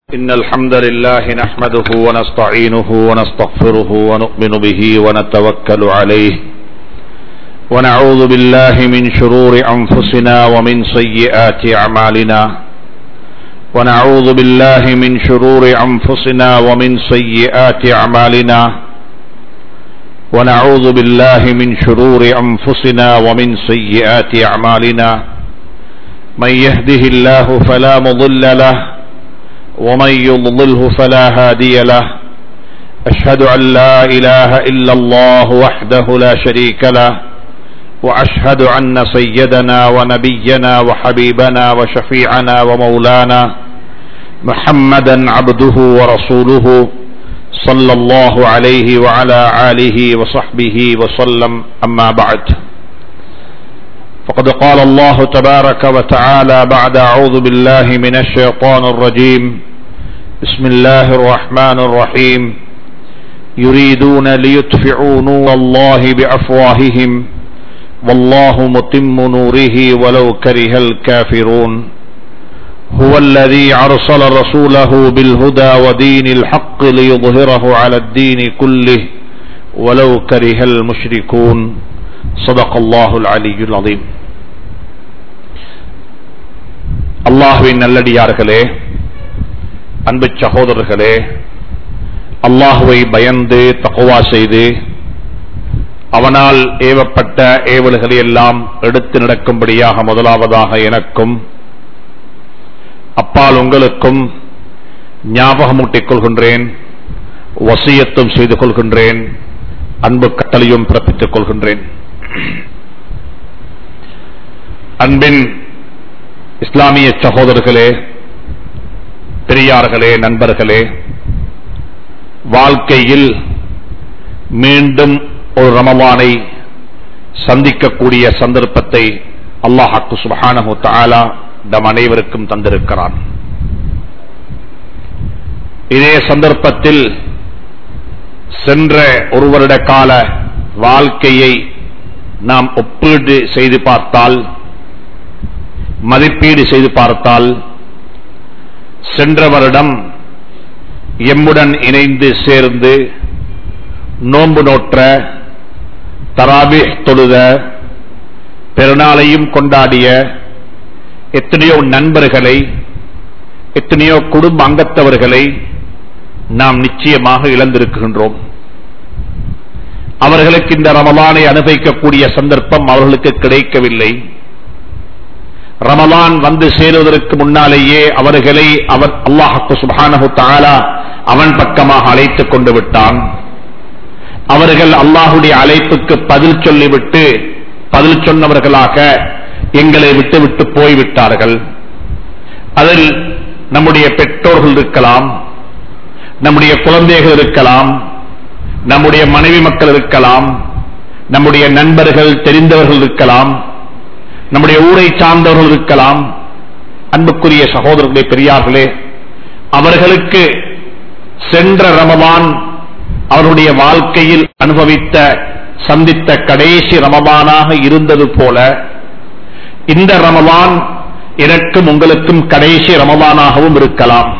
إن الحمد لله نحمده ونستعينه ونستغفره ونؤمن به ونتوكل عليه ونعوذ بالله من شرور أنفسنا ومن سيئات أعمالنا ونعوذ بالله من شرور أنفسنا ومن سيئات أعمالنا ونعوذ بالله من شرور أنفسنا ومن سيئات أعمالنا من يهده الله فلا مضل له ومن يضلله فلا هادي له أشهد أن لا إله إلا الله وحده لا شريك له وأشهد أن سيدنا ونبينا وحبيبنا وشفيعنا ومولانا محمدا عبده ورسوله صلى الله عليه وعلى آله وصحبه وسلم أما بعد فقد قال الله تبارك وتعالى بعد أعوذ بالله من الشيطان الرجيم بسم الله الرحمن الرحيم يريدون ليطفئوا نور الله بأفواههم والله متم نوره ولو كره الكافرون هو الذي أرسل رسوله بالهدى ودين الحق ليظهره على الدين كله ولو كره المشركون صدق الله العلي العظيم அல்லாஹுவின் நல்லடியார்களே அன்பு சகோதரர்களே அல்லாஹுவை பயந்து தக்குவா செய்து அவனால் ஏவப்பட்ட ஏவல்களை எல்லாம் எடுத்து நடக்கும்படியாக முதலாவதாக எனக்கும் அப்பால் உங்களுக்கும் ஞாபகமூட்டிக் கொள்கின்றேன் வசியத்தும் செய்து கொள்கின்றேன் அன்பு கட்டளையும் பிறப்பித்துக் கொள்கின்றேன் அன்பின் இஸ்லாமிய சகோதரர்களே பெரியார்களே நண்பர்களே வாழ்க்கையில் மீண்டும் ஒரு ரமவானை சந்திக்கக்கூடிய சந்தர்ப்பத்தை அல்லாஹாக்கு சுபஹானஹு தாலா நம் அனைவருக்கும் தந்திருக்கிறான் இதே சந்தர்ப்பத்தில் சென்ற ஒரு வருட கால வாழ்க்கையை நாம் ஒப்பீடு செய்து பார்த்தால் மதிப்பீடு செய்து பார்த்தால் சென்ற வருடம் எம்முடன் இணைந்து சேர்ந்து நோன்பு நோற்ற தராபி தொழுத பெருநாளையும் கொண்டாடிய எத்தனையோ நண்பர்களை எத்தனையோ குடும்ப அங்கத்தவர்களை நாம் நிச்சயமாக இழந்திருக்கின்றோம் அவர்களுக்கு இந்த ரமலானை அனுபவிக்கக்கூடிய சந்தர்ப்பம் அவர்களுக்கு கிடைக்கவில்லை ரமலான் வந்து சேருவதற்கு முன்னாலேயே அவர்களை அவர் அல்லாஹு சுபானு தாலா அவன் பக்கமாக அழைத்துக் கொண்டு விட்டான் அவர்கள் அல்லாஹுடைய அழைப்புக்கு பதில் சொல்லிவிட்டு பதில் சொன்னவர்களாக எங்களை விட்டு விட்டு போய்விட்டார்கள் அதில் நம்முடைய பெற்றோர்கள் இருக்கலாம் நம்முடைய குழந்தைகள் இருக்கலாம் நம்முடைய மனைவி மக்கள் இருக்கலாம் நம்முடைய நண்பர்கள் தெரிந்தவர்கள் இருக்கலாம் நம்முடைய ஊரை சார்ந்தவர்கள் இருக்கலாம் அன்புக்குரிய சகோதரர்களே பெரியார்களே அவர்களுக்கு சென்ற ரமவான் அவருடைய வாழ்க்கையில் அனுபவித்த சந்தித்த கடைசி ரமபானாக இருந்தது போல இந்த ரமவான் எனக்கும் உங்களுக்கும் கடைசி ரமபானாகவும் இருக்கலாம்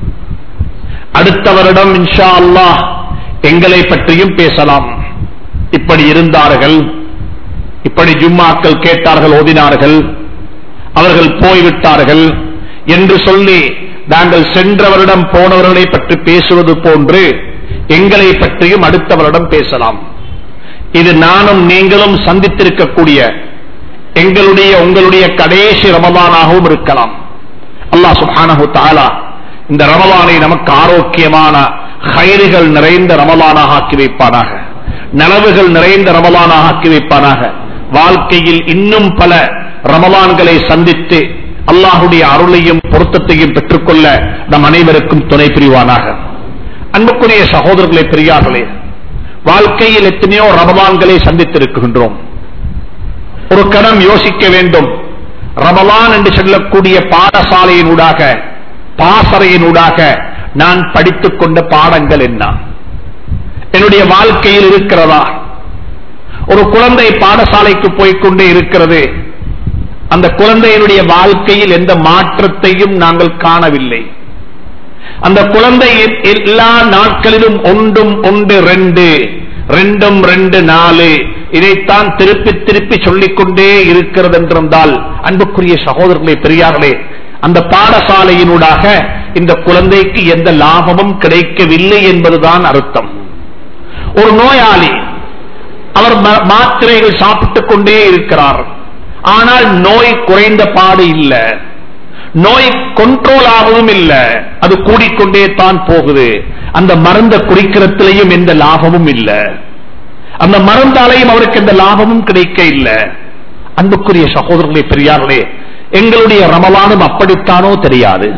அடுத்த வருடம் இன்ஷா அல்லாஹ் எங்களை பற்றியும் பேசலாம் இப்படி இருந்தார்கள் இப்படி ஜும்மாக்கள் கேட்டார்கள் ஓதினார்கள் அவர்கள் போய்விட்டார்கள் என்று சொல்லி நாங்கள் சென்ற வருடம் போனவர்களை பற்றி பேசுவது போன்று எங்களை பற்றியும் அடுத்த வருடம் பேசலாம் இது நானும் நீங்களும் சந்தித்திருக்கக்கூடிய எங்களுடைய உங்களுடைய கடைசி ரமதானாகவும் இருக்கலாம் அல்லா சுபானு தாலா இந்த ரமலானை நமக்கு ஆரோக்கியமான கயிறுகள் நிறைந்த ரமலானாக ஆக்கி வைப்பானாக நனவுகள் நிறைந்த ரமலானாக ஆக்கி வைப்பானாக வாழ்க்கையில் இன்னும் பல ரமலான்களை சந்தித்து அல்லாஹுடைய அருளையும் பொருத்தத்தையும் பெற்றுக்கொள்ள நம் அனைவருக்கும் துணை புரிவானாக அன்புக்குரிய சகோதரர்களே பெரியார்களே வாழ்க்கையில் எத்தனையோ ரமலான்களை சந்தித்திருக்கின்றோம் ஒரு கணம் யோசிக்க வேண்டும் ரமலான் என்று சொல்லக்கூடிய பாடசாலையினூடாக பாசறையினூடாக நான் படித்துக் கொண்ட பாடங்கள் என்ன என்னுடைய வாழ்க்கையில் இருக்கிறதா ஒரு குழந்தை பாடசாலைக்கு போய்கொண்டே இருக்கிறது அந்த குழந்தையினுடைய வாழ்க்கையில் எந்த மாற்றத்தையும் நாங்கள் காணவில்லை அந்த குழந்தை எ- எல்லா நாட்களிலும் ஒன்றும் ஒன்று ரெண்டு ரெண்டும் ரெண்டு நாலு இதைத்தான் திருப்பி திருப்பி சொல்லிக்கொண்டே இருக்கிறது என்றிருந்தால் அன்புக்குரிய சகோதரர்களே பெரியார்களே அந்த பாடசாலையினூடாக இந்த குழந்தைக்கு எந்த லாபமும் கிடைக்கவில்லை என்பதுதான் அர்த்தம் ஒரு நோயாளி அவர் ம- மாத்திரைகள் சாப்பிட்டுக் கொண்டே இருக்கிறார் ஆனால் நோய் குறைந்த பாடு இல்ல நோய் கண்ட்ரோல் ஆகவும் இல்ல அது கூடிக்கொண்டே தான் போகுது அந்த மருந்தை குடிக்கிறதுலையும் எந்த லாபமும் இல்ல அந்த மருந்தாலையும் அவருக்கு எந்த லாபமும் கிடைக்க இல்ல அன்புக்குரிய சகோதரர்களே பெரியார்களே எங்களுடைய ரமலானும் அப்படித்தானோ தெரியாது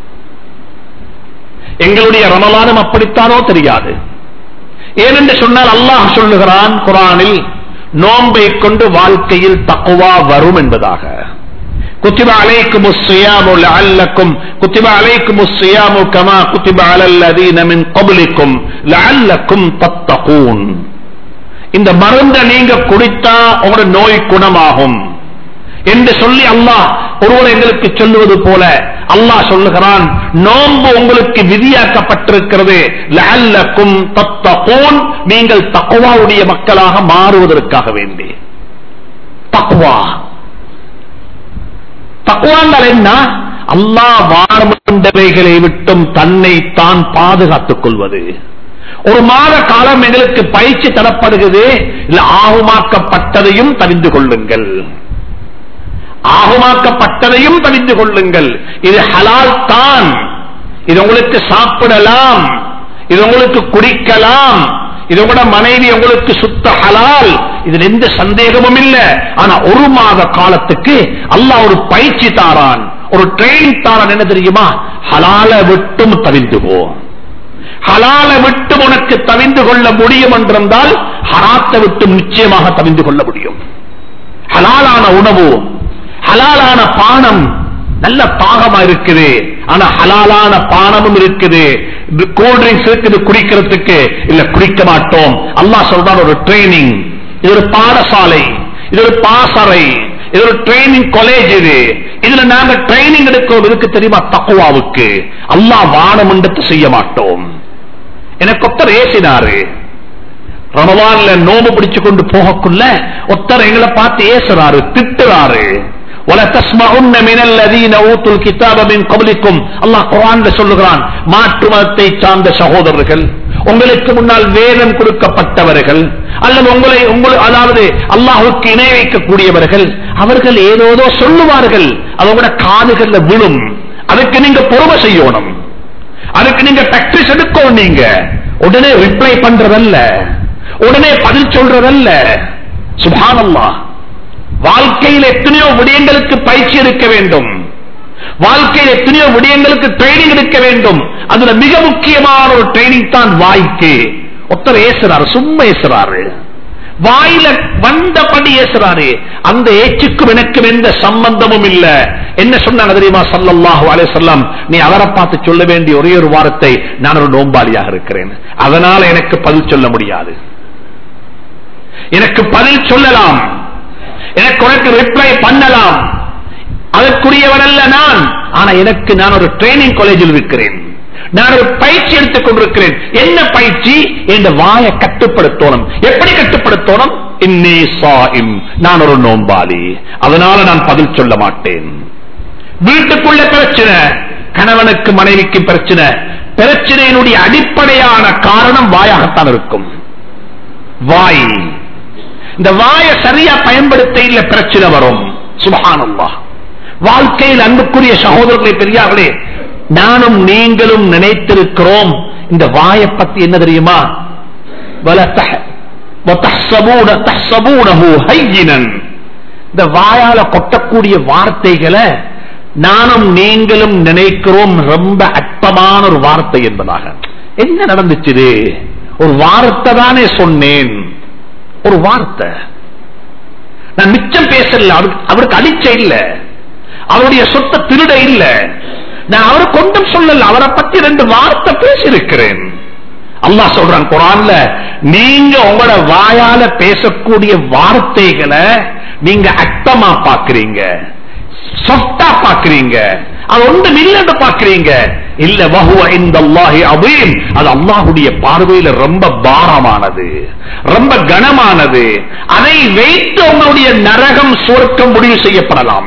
எங்களுடைய ரமலானும் அப்படித்தானோ தெரியாது ஏனென்று சொன்னால் அல்லாஹ் சொல்லுகிறான் குரானில் நோன்பை கொண்டு வாழ்க்கையில் தக்குவா வரும் என்பதாக குத்திப அலைக்கும் الصيام لعلكم كتب عليكم الصيام كما كتب على الذين من قبلكم لعلكم تتقون இந்த மருந்தை நீங்க குடித்தா உங்களோட நோய் குணமாகும் என்று சொல்லி அல்லாஹ் ஒருவர் எங்களுக்கு சொல்லுவது போல அல்லாஹ் சொல்லுகிறான் நோன்பு உங்களுக்கு விதியாக்கப்பட்டிருக்கிறது லஅல்லக்கும் தத்தகூன் நீங்கள் தக்குவாவுடைய மக்களாக மாறுவதற்காக வேண்டி தக்குவா தக்குவாங்கள் என்ன அல்லாஹ் வாரமண்டவைகளை விட்டும் தன்னை தான் பாதுகாத்துக் கொள்வது ஒரு மாத காலம் எங்களுக்கு பயிற்சி தரப்படுகிறது இல்ல ஆகுமாக்கப்பட்டதையும் தெரிந்து கொள்ளுங்கள் ஆகுமாக்கப்பட்டதையும் தெரிந்து கொள்ளுங்கள் இது ஹலால் தான் இது உங்களுக்கு சாப்பிடலாம் இது உங்களுக்கு குடிக்கலாம் இது கூட மனைவி உங்களுக்கு சுத்த ஹலால் இதுல எந்த சந்தேகமும் இல்ல ஆனா ஒரு மாத காலத்துக்கு அல்லாஹ் ஒரு பயிற்சி தாரான் ஒரு ட்ரெயின் தாரான் என்ன தெரியுமா ஹலால விட்டும் தவிந்து போ ஹலால விட்டு உனக்கு தவிந்து கொள்ள முடியும் என்றிருந்தால் ஹராத்தை விட்டு நிச்சயமாக தவிந்து கொள்ள முடியும் ஹலாலான உணவு ஹலாலான பானம் நல்ல தாகமா இருக்குது ஆனா ஹலாலான பானமும் இருக்குது கூல் ட்ரிங்க்ஸ் இருக்குது குடிக்கிறதுக்கு இல்ல குடிக்க மாட்டோம் அல்லாஹ் சொல்றான் ஒரு ட்ரைனிங் இது ஒரு பாடசாலை இது ஒரு பாசறை இது ஒரு ட்ரைனிங் காலேஜ் இது இதுல நாங்க ட்ரைனிங் எடுக்கிறோம் இதுக்கு தெரியுமா தக்குவாவுக்கு அல்லாஹ் வானமண்டத்தை செய்ய மாட்டோம் எனக்கு ஒருத்தர் ஏசினாரு ரமவான்ல நோம்பு பிடிச்சு கொண்டு போகக்குள்ள ஒருத்தர் எங்களை பார்த்து ஏசுறாரு திட்டுறாரு وَلَتَسْمَعُنَّ مِنَ الَّذِينَ أُوتُوا الْكِتَابَ مِنْ قَبْلِكُمْ அல்லாஹ் குர்ஆன்ல சொல்லுகிறான் மாற்று மதத்தை சார்ந்த சகோதரர்கள் உங்களுக்கு முன்னால் வேதம் கொடுக்கப்பட்டவர்கள் அல்லது உங்களை உங்களை அதாவது அல்லாஹ்வுக்கு இணை வைக்கக்கூடியவர்கள் அவர்கள் ஏதோதோ சொல்லுவார்கள் அதோட காதுகள்ல விழும் அதுக்கு நீங்க பொறுமை செய்யணும் அதுக்கு நீங்க பிராக்டிஸ் எடுக்கணும் நீங்க உடனே ரிப்ளை பண்றதல்ல உடனே பதில் சொல்றதல்ல சுபானல்லா வாழ்க்கையில் எத்தனையோ விடயங்களுக்கு பயிற்சி எடுக்க வேண்டும் வாழ்க்கையில் எத்தனையோ விடயங்களுக்கு ட்ரைனிங் எடுக்க வேண்டும் அதுல மிக முக்கியமான ஒரு ட்ரைனிங் தான் வாய்க்கு ஒருத்தர் ஏசுறாரு சும்மா ஏசுறாரு வாயில வந்தபடி ஏசுறாரு அந்த ஏச்சுக்கும் எனக்கும் எந்த சம்பந்தமும் இல்ல என்ன சொன்னாங்க தெரியுமா சல்லல்லாஹு அலைஹி வஸல்லம் நீ அவரை பார்த்து சொல்ல வேண்டிய ஒரே ஒரு வாரத்தை நான் ஒரு நோம்பாளியாக இருக்கிறேன் அதனால எனக்கு பதில் சொல்ல முடியாது எனக்கு பதில் சொல்லலாம் எனக்கு உனக்கு ரிப்ளை பண்ணலாம் அதற்குரியவன் அல்ல நான் ஆனா எனக்கு நான் ஒரு ட்ரைனிங் காலேஜில் இருக்கிறேன் நான் ஒரு பயிற்சி எடுத்துக் கொண்டிருக்கிறேன் என்ன பயிற்சி என்ற வாயை கட்டுப்படுத்தணும் எப்படி கட்டுப்படுத்தணும் இன்னே சாயிம் நான் ஒரு நோம்பாளி அதனால நான் பதில் சொல்ல மாட்டேன் வீட்டுக்குள்ள பிரச்சனை கணவனுக்கு மனைவிக்கு பிரச்சனை பிரச்சனையினுடைய அடிப்படையான காரணம் வாயாகத்தான் இருக்கும் வாய் இந்த வாயை சரியா பயன்படுத்த இல்ல பிரச்சனை வரும் சுபஹானல்லா வாழ்க்கையில் அன்புக்குரிய சகோதரர்களை பெரியார்களே நானும் நீங்களும் நினைத்திருக்கிறோம் இந்த வாயை பத்தி என்ன தெரியுமா வலத்தஹ- வதஹ்சபூன- தஹ்சபூனஹு ஹையினன். இந்த வாயால கொட்டக்கூடிய வார்த்தைகளை நானும் நீங்களும் நினைக்கிறோம் ரொம்ப அற்பமான ஒரு வார்த்தை என்பதாக என்ன நடந்துச்சு இது? ஒரு வார்த்தை தானே சொன்னேன் ஒரு வார்த்தை நான் மிச்சம் பேசல அவருக்கு அவருக்கு அடிச்ச இல்ல அவருடைய சொத்தை திருட இல்ல நான் அவரை கொண்டும் சொல்லல அவரை பத்தி ரெண்டு வார்த்தை பேசியிருக்கிறேன் அல்லாஹ் சொல்றான் குரான்ல நீங்க உங்களோட வாயால பேசக்கூடிய வார்த்தைகளை நீங்க அர்த்தமா பாக்குறீங்க சொத்தா பாக்குறீங்க அது ஒன்றும் இல்லைன்னு பார்க்கிறீங்க இல்ல வஹுவ இந்த அல்லாஹி அதீம் அது அல்லாஹுடைய பார்வையில ரொம்ப பாரமானது ரொம்ப கனமானது அதை வைத்து உங்களுடைய நரகம் சுவர்க்கம் முடிவு செய்யப்படலாம்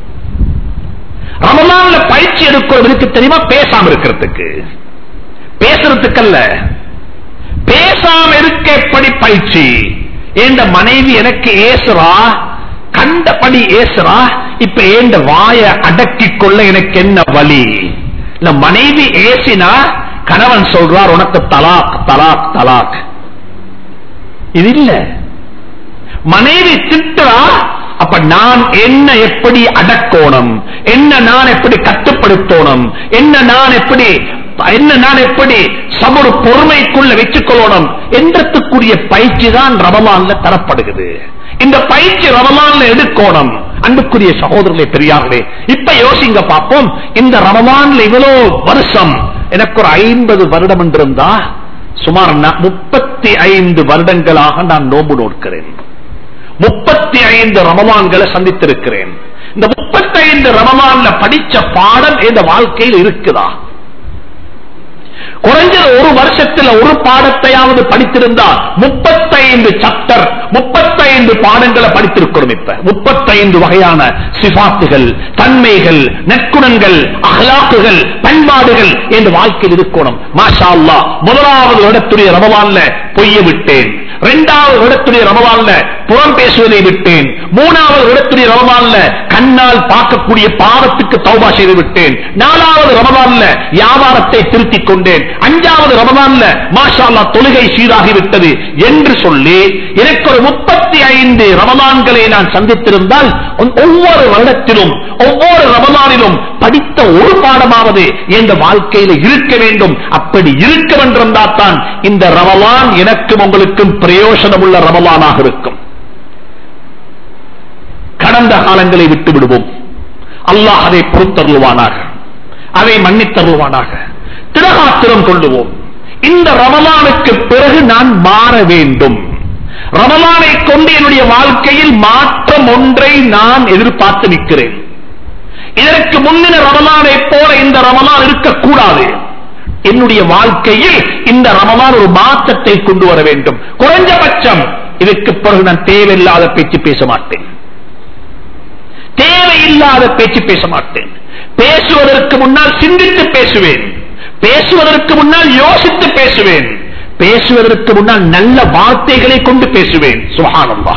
ரமலான்ல பயிற்சி எடுக்கிறதுக்கு தெரியுமா பேசாம இருக்கிறதுக்கு பேசுறதுக்கல்ல பேசாம இருக்க எப்படி பயிற்சி என்ற மனைவி எனக்கு ஏசுறா கண்டபடி ஏசுறா இப்ப ஏண்ட வாய அடக்கிக் கொள்ள எனக்கு என்ன வழி இல்ல மனைவி ஏசினா கணவன் சொல்றார் உனக்கு தலாக் தலாக் தலாக் இது இல்ல மனைவி திட்டுறா அப்ப நான் என்ன எப்படி அடக்கோணும் என்ன நான் எப்படி கட்டுப்படுத்தணும் என்ன நான் எப்படி என்ன நான் எப்படி சமூக பொறுமைக்குள்ள வச்சுக் கொள்ளணும் என்றதுக்குரிய பயிற்சி தான் ரமலான்ல தரப்படுகிறது இந்த பயிற்சி ரமலான்ல எடுக்கணும் அன்புக்குரிய சகோதரர்களே பெரியார்களே இப்ப யோசிங்க பார்ப்போம் இந்த ரமலான்ல இவ்வளவு வருஷம் எனக்கு ஒரு ஐம்பது வருடம் என்றிருந்தா சுமார் முப்பத்தி ஐந்து வருடங்களாக நான் நோன்பு நோக்கிறேன் முப்பத்தி ஐந்து ரமலான்களை சந்தித்திருக்கிறேன் இந்த முப்பத்தி ஐந்து ரமலான்ல படிச்ச பாடம் இந்த வாழ்க்கையில் இருக்குதா குறைஞ்சது ஒரு வருஷத்துல ஒரு பாடத்தையாவது படித்திருந்தா முப்பத்தைந்து சாப்டர் முப்பத்தைந்து பாடங்களை படித்திருக்கிறோம் இப்ப முப்பத்தைந்து வகையான சிபாத்துகள் தன்மைகள் நற்குணங்கள் அகலாக்குகள் பண்பாடுகள் என்ற வாழ்க்கையில் இருக்கணும் மாஷா அல்லா முதலாவது இடத்துடைய ரமவான்ல பொய்ய விட்டேன் இரண்டாவது இடத்துடைய ரமவான்ல புறம் பேசுவதை விட்டேன் மூணாவது இடத்துடைய ரமவான்ல கண்ணால் பார்க்கக்கூடிய பாவத்துக்கு தௌபா செய்து விட்டேன் நாலாவது ரமவான்ல வியாபாரத்தை திருத்திக் கொண்டேன் அஞ்சாவது ரமதான்ல மாஷால்லா தொழுகை சீராகி விட்டது என்று சொல்லி எனக்கு ஒரு முப்பத்தி ஐந்து ரமதான்களை நான் சந்தித்திருந்தால் ஒவ்வொரு வருடத்திலும் ஒவ்வொரு ரமதானிலும் படித்த ஒரு பாடமாவது எந்த வாழ்க்கையில இருக்க வேண்டும் அப்படி இருக்க வென்றிருந்தால் தான் இந்த ரமலான் எனக்கும் உங்களுக்கும் பிரயோசனம் உள்ள ரமலானாக இருக்கும் கடந்த காலங்களை விட்டு விடுவோம் அல்லாஹ் அதை பொறுத்தருள்வானாக அதை மன்னித்தருள்வானாக திடகாத்திரம் கொள்ளுவோம் இந்த ரமலானுக்கு பிறகு நான் மாற வேண்டும் ரமலானை கொண்டு என்னுடைய வாழ்க்கையில் மாற்றம் ஒன்றை நான் எதிர்பார்த்து நிற்கிறேன் இதற்கு முன்னின ரமலானை போல இந்த ரமலான் இருக்கக்கூடாது என்னுடைய வாழ்க்கையில் இந்த ரமலான் ஒரு மாற்றத்தை கொண்டு வர வேண்டும் குறைஞ்சபட்சம் இதுக்கு பிறகு நான் தேவையில்லாத பேச்சு பேச மாட்டேன் தேவையில்லாத பேச்சு பேச மாட்டேன் பேசுவதற்கு முன்னால் சிந்தித்து பேசுவேன் பேசுவதற்கு முன்னால் யோசித்து பேசுவேன் பேசுவதற்கு முன்னால் நல்ல வார்த்தைகளை கொண்டு பேசுவேன் சுகானம்பா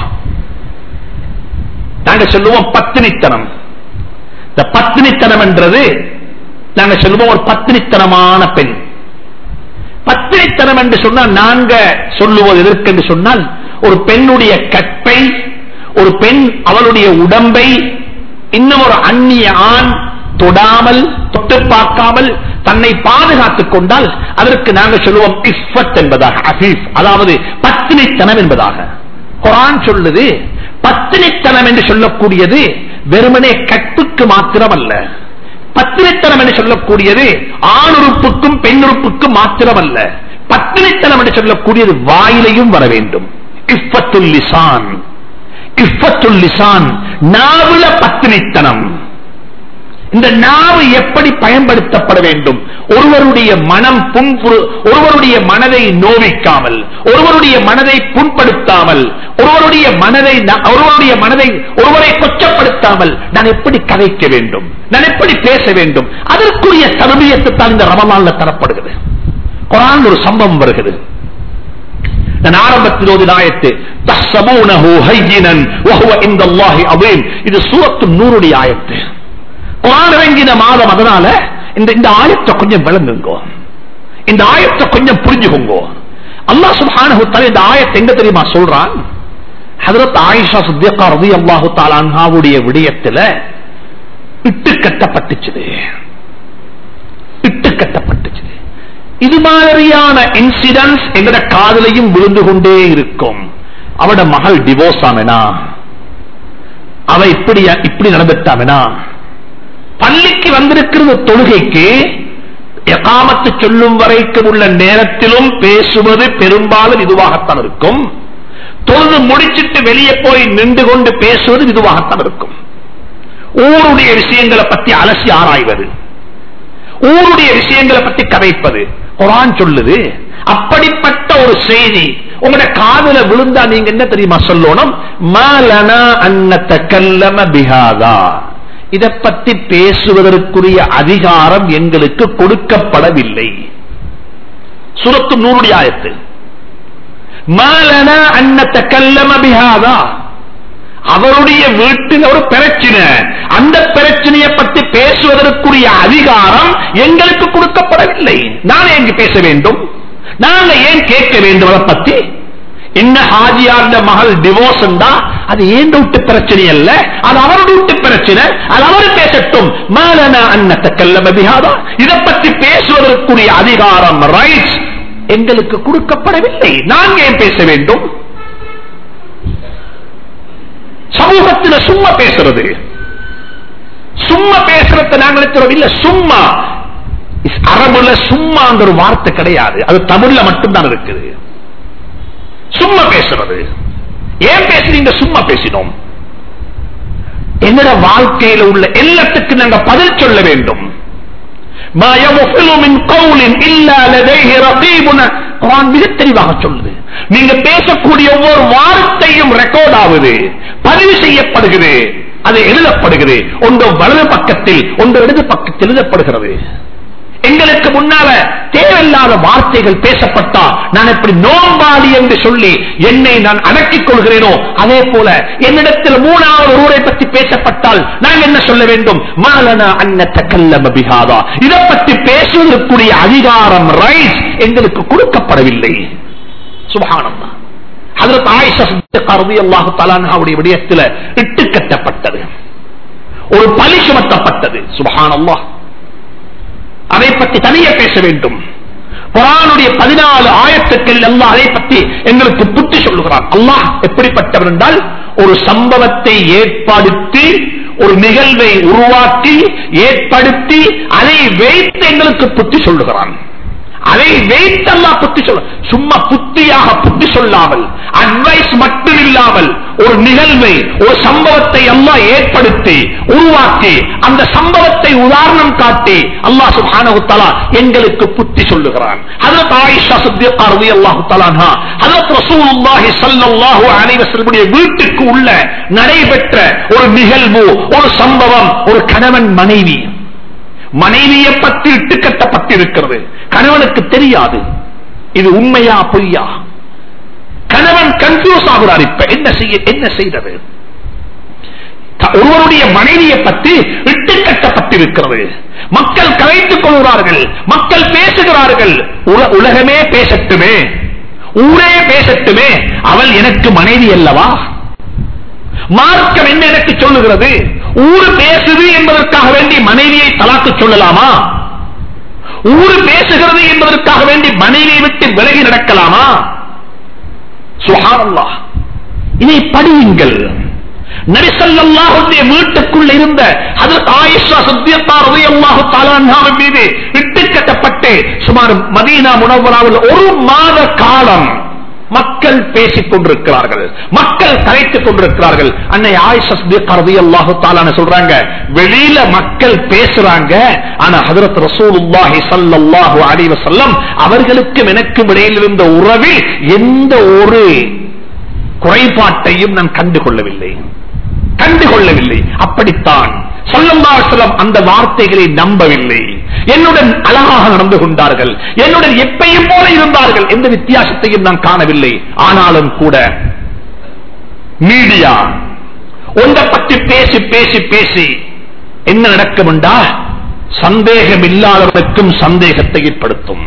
நாங்க சொல்லுவோம் பத்தினித்தனம் இந்த பத்தினித்தனம் என்றது நாங்க சொல்லுவோம் ஒரு பத்தினித்தனமான பெண் பத்தினித்தனம் என்று சொன்னால் நாங்க சொல்லுவது எதற்கு என்று சொன்னால் ஒரு பெண்ணுடைய கற்பை ஒரு பெண் அவளுடைய உடம்பை இன்னும் ஒரு அந்நிய ஆண் தொடாமல் தொட்டு பார்க்காமல் தன்னை பாதுகாத்துக் கொண்டால் அதற்கு நாங்கள் சொல்லுவோம் இஃபத் என்பதாக அஃபீஃப் அதாவது பத்தினித்தனம் என்பதாக குரான் சொல்லுது பத்தினித்தனம் என்று சொல்லக்கூடியது வெறுமனே கற்புக்கு மாத்திரமல்ல பத்தினித்தனம் என்று சொல்லக்கூடியது ஆணுறுப்புக்கும் பெண்ணுறுப்புக்கும் மாத்திரமல்ல பத்தினித்தனம் என்று சொல்லக்கூடியது வாயிலையும் வர வேண்டும் இஃபத்துல் லிசான் இஃபத்துல் லிசான் நாவுல பத்தினித்தனம் இந்த நாவு எப்படி பயன்படுத்தப்பட வேண்டும் ஒருவருடைய மனம் புண்புறு ஒருவருடைய மனதை நோவிக்காமல் ஒருவருடைய மனதை புண்படுத்தாமல் ஒருவருடைய மனதை ஒருவருடைய மனதை ஒருவரை கொச்சப்படுத்தாமல் நான் எப்படி கதைக்க வேண்டும் நான் எப்படி பேச வேண்டும் அதற்குரிய தருமியத்தை தான் இந்த ரமலான்ல தரப்படுகிறது குரான் ஒரு சம்பவம் வருகிறது நான் ஆரம்பத்தில் ஒரு ஆயத்து தஹ்சபூனஹு ஹய்யினன் வஹுவ இந்தல்லாஹி அதீம் இது சூரத்து நூறுடைய ஆயத்து குரான் இறங்கின மாதம் அதனால இந்த இந்த ஆயத்தை கொஞ்சம் விளங்குங்கோ இந்த ஆயத்தை கொஞ்சம் புரிஞ்சுக்கோங்க அல்லாஹ் சுப்ஹானஹு தஆலா இந்த ஆயத்தை எங்க தெரியுமா சொல்றான் ஹஜரத் ஆயிஷா சித்திகா ரலியல்லாஹு தஆலா அன்ஹாவுடைய விடயத்துல இட்டு கட்டப்பட்டுச்சு இட்டு கட்டப்பட்டுச்சு இது மாதிரியான இன்சிடென்ட்ஸ் எங்கட காதலையும் விழுந்து கொண்டே இருக்கும் அவட மகள் டிவோர்ஸ் ஆமெனா அவ இப்படி இப்படி நடந்துட்டாமெனா பள்ளிக்கு வந்திருக்கிறது தொழுகைக்கு எகாமத்து சொல்லும் வரைக்கும் உள்ள நேரத்திலும் பேசுவது பெரும்பாலும் இதுவாகத்தான் இருக்கும் தொழுது முடிச்சிட்டு வெளியே போய் நின்று கொண்டு பேசுவது இதுவாகத்தான் இருக்கும் ஊருடைய விஷயங்களை பத்தி அலசி ஆராய்வது ஊருடைய விஷயங்களை பத்தி கதைப்பது குரான் சொல்லுது அப்படிப்பட்ட ஒரு செய்தி உங்களோட காதுல விழுந்தா நீங்க என்ன தெரியுமா சொல்லணும் மாலனா அன்னத்த கல்லம பிஹாதா இத பத்தி பேசுவதற்குரிய அதிகாரம் எங்களுக்கு கொடுக்கப்படவில்லை சுரத்து நூறுடைய ஆயத்து மாலனா அன்னத்த கல்லம பிஹாதா அவருடைய வீட்டில் ஒரு பிரச்சனை அந்த பிரச்சனையை பற்றி பேசுவதற்குரிய அதிகாரம் எங்களுக்கு கொடுக்கப்படவில்லை நான் எங்கு பேச வேண்டும் நாங்க ஏன் கேட்க வேண்டும் அதை பத்தி என்ன ஹாஜியார்ந்த மகள் டிவோர்ஸ் அது ஏன் வீட்டு பிரச்சனை அல்ல அது அவருடைய வீட்டு பிரச்சனை அது அவர் பேசட்டும் மாலனா அன்னத்த கல்லம பிஹாதா இதை பற்றி பேசுவதற்குரிய அதிகாரம் ரைட்ஸ் எங்களுக்கு கொடுக்கப்படவில்லை நாங்க ஏன் பேச வேண்டும் சமூகத்துல சும்மா பேசுறது சும்மா பேசுறத நாங்கள் எடுத்துறோம் இல்ல சும்மா இஸ் அரபுல சும்மா அந்த ஒரு வார்த்தை கிடையாது அது தமிழ்ல மட்டும்தான் இருக்குது சும்மா பேசுறது ஏன் பேசுறீங்க சும்மா பேசினோம் என்னோட வாழ்க்கையில உள்ள எல்லாத்துக்கு நாங்க பதில் சொல்ல வேண்டும் ما يغفل من قول إلا لديه رقيب குரான் மிக தெளிவாக சொல்லுது நீங்க பேசக்கூடிய ஒவ்வொரு வார்த்தையும் ரெக்கார்ட் ஆகுது பதிவு செய்யப்படுகிறது அது எழுதப்படுகிறது ஒன்று வலது பக்கத்தில் ஒன்று இடது பக்கத்தில் எழுதப்படுகிறது எங்களுக்கு முன்னால தேவையில்லாத வார்த்தைகள் பேசப்பட்டா நான் எப்படி நோம்பாளி என்று சொல்லி என்னை நான் அடக்கிக் கொள்கிறேனோ அதே போல என்னிடத்தில் மூணாவது ஊரை பற்றி பேசப்பட்டால் நான் என்ன சொல்ல வேண்டும் மாலனா அன்னத்த கல்லம பிகாதா இதை பற்றி பேசுவதற்குரிய அதிகாரம் ரைட்ஸ் எங்களுக்கு கொடுக்கப்படவில்லை சுபகானம் அதற்கு ஆயிஷா கருதி அல்லாஹு தலானாவுடைய விடயத்தில் இட்டு கட்டப்பட்டது ஒரு பலி சுமத்தப்பட்டது சுபகான் அல்லாஹ் அதை பற்றி தனியே பேச வேண்டும் குரானுடைய பதினாலு ஆயத்துக்கள் எல்லாம் அதை பற்றி எங்களுக்கு புத்தி சொல்லுகிறான் அல்லாஹ் எப்படிப்பட்டவர் என்றால் ஒரு சம்பவத்தை ஏற்படுத்தி ஒரு நிகழ்வை உருவாக்கி ஏற்படுத்தி அதை வைத்து எங்களுக்கு புத்தி சொல்லுகிறான் அதை வைத்தல்லா புத்தி சொல்ல சும்மா புத்தியாக புத்தி சொல்லாமல் அட்வைஸ் மட்டும் இல்லாமல் ஒரு நிகழ்வை ஒரு சம்பவத்தை அல்லா ஏற்படுத்தி உருவாக்கி அந்த சம்பவத்தை உதாரணம் காட்டி அல்லாஹ் சுப்ஹானஹு தஆலா எங்களுக்கு புத்தி சொல்லுகிறான் ஹஜரத் ஆயிஷா சித்திகா ரலியல்லாஹு தஆலாஹா ஹஜரத் ரசூலுல்லாஹி ஸல்லல்லாஹு அலைஹி வஸல்லம் வீட்டுக்கு உள்ள நடைபெற்ற ஒரு நிகழ்வு ஒரு சம்பவம் ஒரு கணவன் மனைவி மனைவியை பற்றி இட்டு கட்டப்பட்டிருக்கிறது கணவனுக்கு தெரியாது இது உண்மையா பொய்யா கணவன் கன்ஃபியூஸ் ஆகிறார் இப்ப என்ன செய்ய என்ன செய்தது ஒருவருடைய மனைவியை பற்றி இட்டு கட்டப்பட்டிருக்கிறது மக்கள் கலைத்துக் கொள்கிறார்கள் மக்கள் பேசுகிறார்கள் உலகமே பேசட்டுமே ஊரே பேசட்டுமே அவள் எனக்கு மனைவி அல்லவா மார்க்கம் என்ன எனக்கு சொல்லுகிறது ஊரு பேசுது என்பதற்காக வேண்டி மனைவியை தலாக்கு சொல்லலாமா ஊரு பேசுகிறது என்பதற்காக வேண்டி மனைவியை விட்டு விலகி நடக்கலாமா சுஹானல்லா இதை படியுங்கள் நரிசல்லாஹுடைய வீட்டுக்குள் இருந்த அதற்கு ஆயிஷா சத்தியத்தார் அல்லாஹு தாலான் மீது இட்டு கட்டப்பட்டு சுமார் மதீனா முனவராவில் ஒரு மாத காலம் மக்கள் பேசிக் கொண்டிருக்கிறார்கள் மக்கள் கரைத்துக் கொண்டிருக்கிறார்கள் அன்னை ஆயிஷி அல்லாஹு தாலான சொல்றாங்க வெளியில மக்கள் பேசுறாங்க ஆனா ஹதரத் ரசூலுல்லாஹி ஸல்லல்லாஹு அலைஹி வஸல்லம் அவர்களுக்கும் எனக்கும் இடையில் இருந்த உறவில் எந்த ஒரு குறைபாட்டையும் நான் கண்டுகொள்ளவில்லை கண்டுகொள்ளவில்லை அப்படித்தான் சொல்லம்பாசலம் அந்த வார்த்தைகளை நம்பவில்லை என்னுடன் அழகாக நடந்து கொண்டார்கள் என்னுடன் எப்பையும் போல இருந்தார்கள் எந்த வித்தியாசத்தையும் நான் காணவில்லை ஆனாலும் கூட மீடியா ஒன்றை பற்றி பேசி பேசி பேசி என்ன நடக்கும் என்றா சந்தேகம் இல்லாதவனுக்கும் சந்தேகத்தை ஏற்படுத்தும்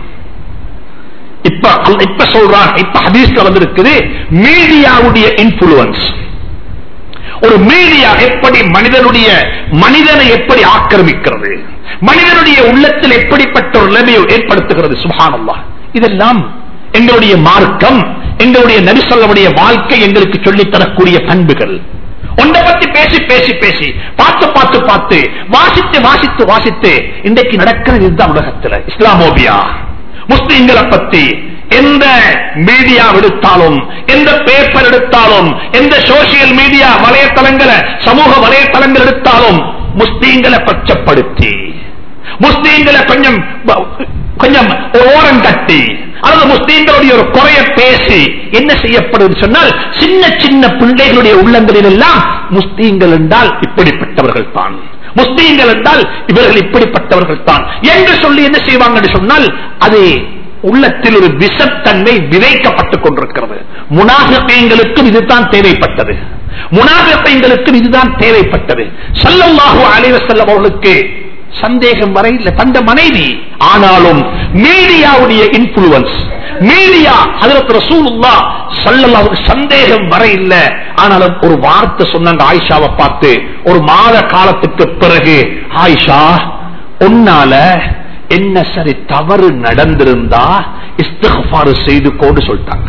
இப்ப இப்ப சொல்றான் இப்ப ஹதீஸ்ல வந்திருக்குது மீடியாவுடைய இன்ஃபுளுன்ஸ் ஒரு மீடியா எப்படி மனிதனுடைய மனிதனை எப்படி ஆக்கிரமிக்கிறது மனிதனுடைய உள்ளத்தில் எப்படிப்பட்ட ஒரு நிலைமையை ஏற்படுத்துகிறது சுபானல்லா இதெல்லாம் எங்களுடைய மார்க்கம் எங்களுடைய நரிசல்லவுடைய வாழ்க்கை எங்களுக்கு சொல்லித் தரக்கூடிய பண்புகள் ஒன்றை பத்தி பேசி பேசி பேசி பார்த்து பார்த்து பார்த்து வாசித்து வாசித்து வாசித்து இன்றைக்கு நடக்கிறது இதுதான் உலகத்தில் இஸ்லாமோபியா முஸ்லிம்களை பத்தி எந்த மீடியா எடுத்தாலும் எந்த பேப்பர் எடுத்தாலும் எந்த சோசியல் மீடியா வலைத்தளங்களை சமூக வலைத்தளங்கள் எடுத்தாலும் முஸ்லீம்களை பச்சப்படுத்தி முஸ்லீம்களை கொஞ்சம் கொஞ்சம் ஓரம் கட்டி அல்லது முஸ்லீம்களுடைய ஒரு குறைய பேசி என்ன செய்யப்படும் சொன்னால் சின்ன சின்ன பிள்ளைகளுடைய உள்ளங்களில் எல்லாம் முஸ்லீம்கள் என்றால் இப்படிப்பட்டவர்கள் தான் முஸ்லீம்கள் என்றால் இவர்கள் இப்படிப்பட்டவர்கள் தான் என்று சொல்லி என்ன செய்வாங்க என்று சொன்னால் அது உள்ளத்தில் ஒரு விஷத்தன்மை விதைக்கப்பட்டுக் கொண்டிருக்கிறது முனாஃபிகளுக்கும் இதுதான் தேவைப்பட்டது முனாஃபிகளுக்கும் இதுதான் தேவைப்பட்டது சல்லல்லாஹு அலைஹி வஸல்லம் அவர்களுக்கு சந்தேகம் வரை இல்லை தந்த மனைவி ஆனாலும் மீடியாவுடைய இன்ஃபுளுன்ஸ் மீடியா ஹதரத் ரசூலுல்லாஹ் ஸல்லல்லாஹு சந்தேகம் வரை இல்ல ஆனாலும் ஒரு வார்த்தை சொன்னாங்க ஆயிஷாவை பார்த்து ஒரு மாத காலத்துக்கு பிறகு ஆயிஷா உன்னால என்ன சரி தவறு நடந்திருந்தா இஸ்திஃபார் செய்து கொண்டு சொல்லிட்டாங்க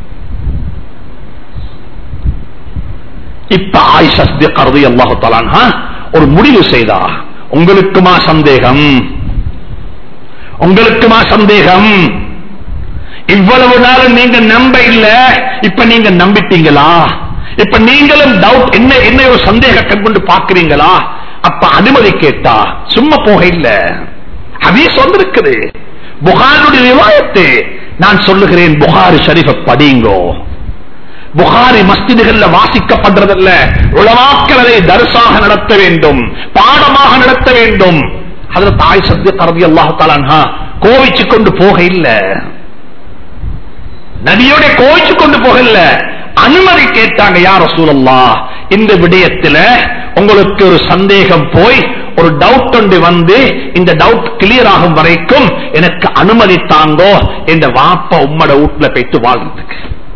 இப்ப ஆயிஷா கருதி அல்லாஹு தலான்ஹா ஒரு முடிவு செய்தா உங்களுக்குமா சந்தேகம் உங்களுக்குமா சந்தேகம் இவ்வளவு நாள் நீங்க நம்ப இல்ல இப்ப நீங்க நம்பிட்டீங்களா இப்ப நீங்களும் டவுட் என்ன என்ன ஒரு சந்தேக கண் கொண்டு பாக்குறீங்களா அப்ப அனுமதி கேட்டா சும்மா போக இல்ல ஹதீஸ் வந்திருக்குது புகாருடைய ரிவாயத்து நான் சொல்லுகிறேன் புகாரி ஷரீஃப படிங்கோ புகாரி மஸ்திதுகள்ல வாசிக்கப்படுறதல்ல உளவாக்களை தரிசாக நடத்த வேண்டும் பாடமாக நடத்த வேண்டும் அதுல தாய் சத்திய கரதி அல்லாஹு தாலான்ஹா கோவிச்சு கொண்டு போக இல்ல நபியோட கோவிச்சு கொண்டு போக இல்ல அனுமதி கேட்டாங்க யார் ரசூலல்லா இந்த விடயத்துல உங்களுக்கு ஒரு சந்தேகம் போய் ஒரு டவுட் ஒன்று வந்து இந்த டவுட் கிளியர் ஆகும் வரைக்கும் எனக்கு அனுமதி தாங்கோ இந்த வாப்ப உம்மட வீட்டுல போயிட்டு வாழ்றதுக்கு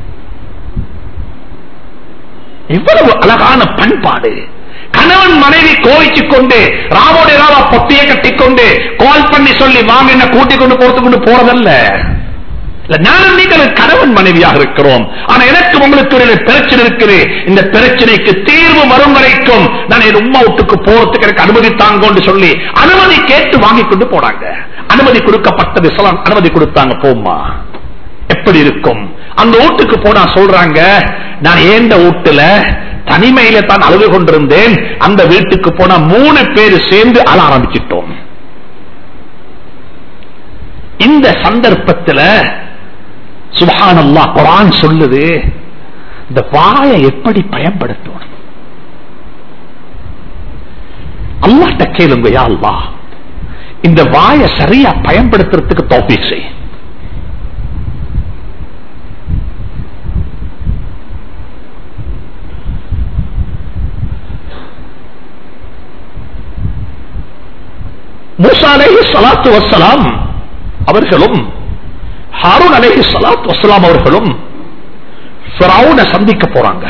எவ்வளவு அழகான பண்பாடு கணவன் மனைவி கோவிச்சு கொண்டு ராவோட ராவா பொட்டிய கட்டிக்கொண்டு கால் பண்ணி சொல்லி வாங்க என்ன கூட்டிக் கொண்டு போறது கொண்டு போறதல்ல இல்ல, நானும் நீங்கள் கணவன் மனைவியாக இருக்கிறோம் ஆனா எனக்கு உங்களுக்கு ஒரு பிரச்சனை இருக்குது இந்த பிரச்சனைக்கு தீர்வு வரும் வரைக்கும் நான் என் உம்மா வீட்டுக்கு போறதுக்கு எனக்கு அனுமதி தாங்கன்னு சொல்லி அனுமதி கேட்டு வாங்கி கொண்டு போனாங்க அனுமதி கொடுக்கப்பட்டது இஸ்லாம் அனுமதி கொடுத்தாங்க போம்மா எப்படி இருக்கும் அந்த வீட்டுக்கு போனா சொல்றாங்க நான் ஏண்ட வீட்டுல தனிமையில தான் அழுது கொண்டிருந்தேன் அந்த வீட்டுக்கு போனா மூணு பேர் சேர்ந்து அழ ஆரம்பிச்சிட்டோம் இந்த சந்தர்ப்பத்துல சுபஹானல்லா குரான் சொல்லுது இந்த வாயை எப்படி பயன்படுத்தணும் அல்லாட்ட கேளுங்க யா அல்லாஹ் இந்த வாயை சரியா பயன்படுத்துறதுக்கு தௌஃபீக் செய் மூசா அலைஹி ஸலாத்து வஸ்ஸலாம் அவர்களும் ஹாரூன் அலைஹி ஸலாத்து வஸ்ஸலாம் அவர்களும் ஃபிரௌனை சந்திக்க போறாங்க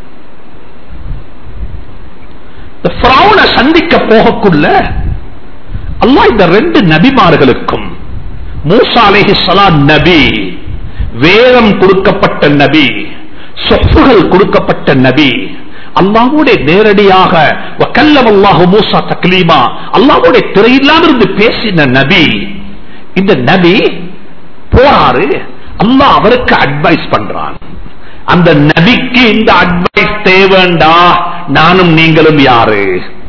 இந்த ஃபிரௌனை சந்திக்க போகக்குள்ள அல்லாஹ் இந்த ரெண்டு நபிமார்களுக்கும் மூசா அலைஹி ஸலாம் நபி வேதம் கொடுக்கப்பட்ட நபி சொப்புகள் கொடுக்கப்பட்ட நபி அல்லாவோட நேரடியாக வக்கல்லம் அல்லாஹு மூசா தக்லீமா அல்லாவோட திரையில்லாம இருந்து பேசின நபி இந்த நபி போறாரு அல்லாஹ் அவருக்கு அட்வைஸ் பண்றான் அந்த நபிக்கு இந்த அட்வைஸ் தேவைண்டா நானும் நீங்களும் யாரு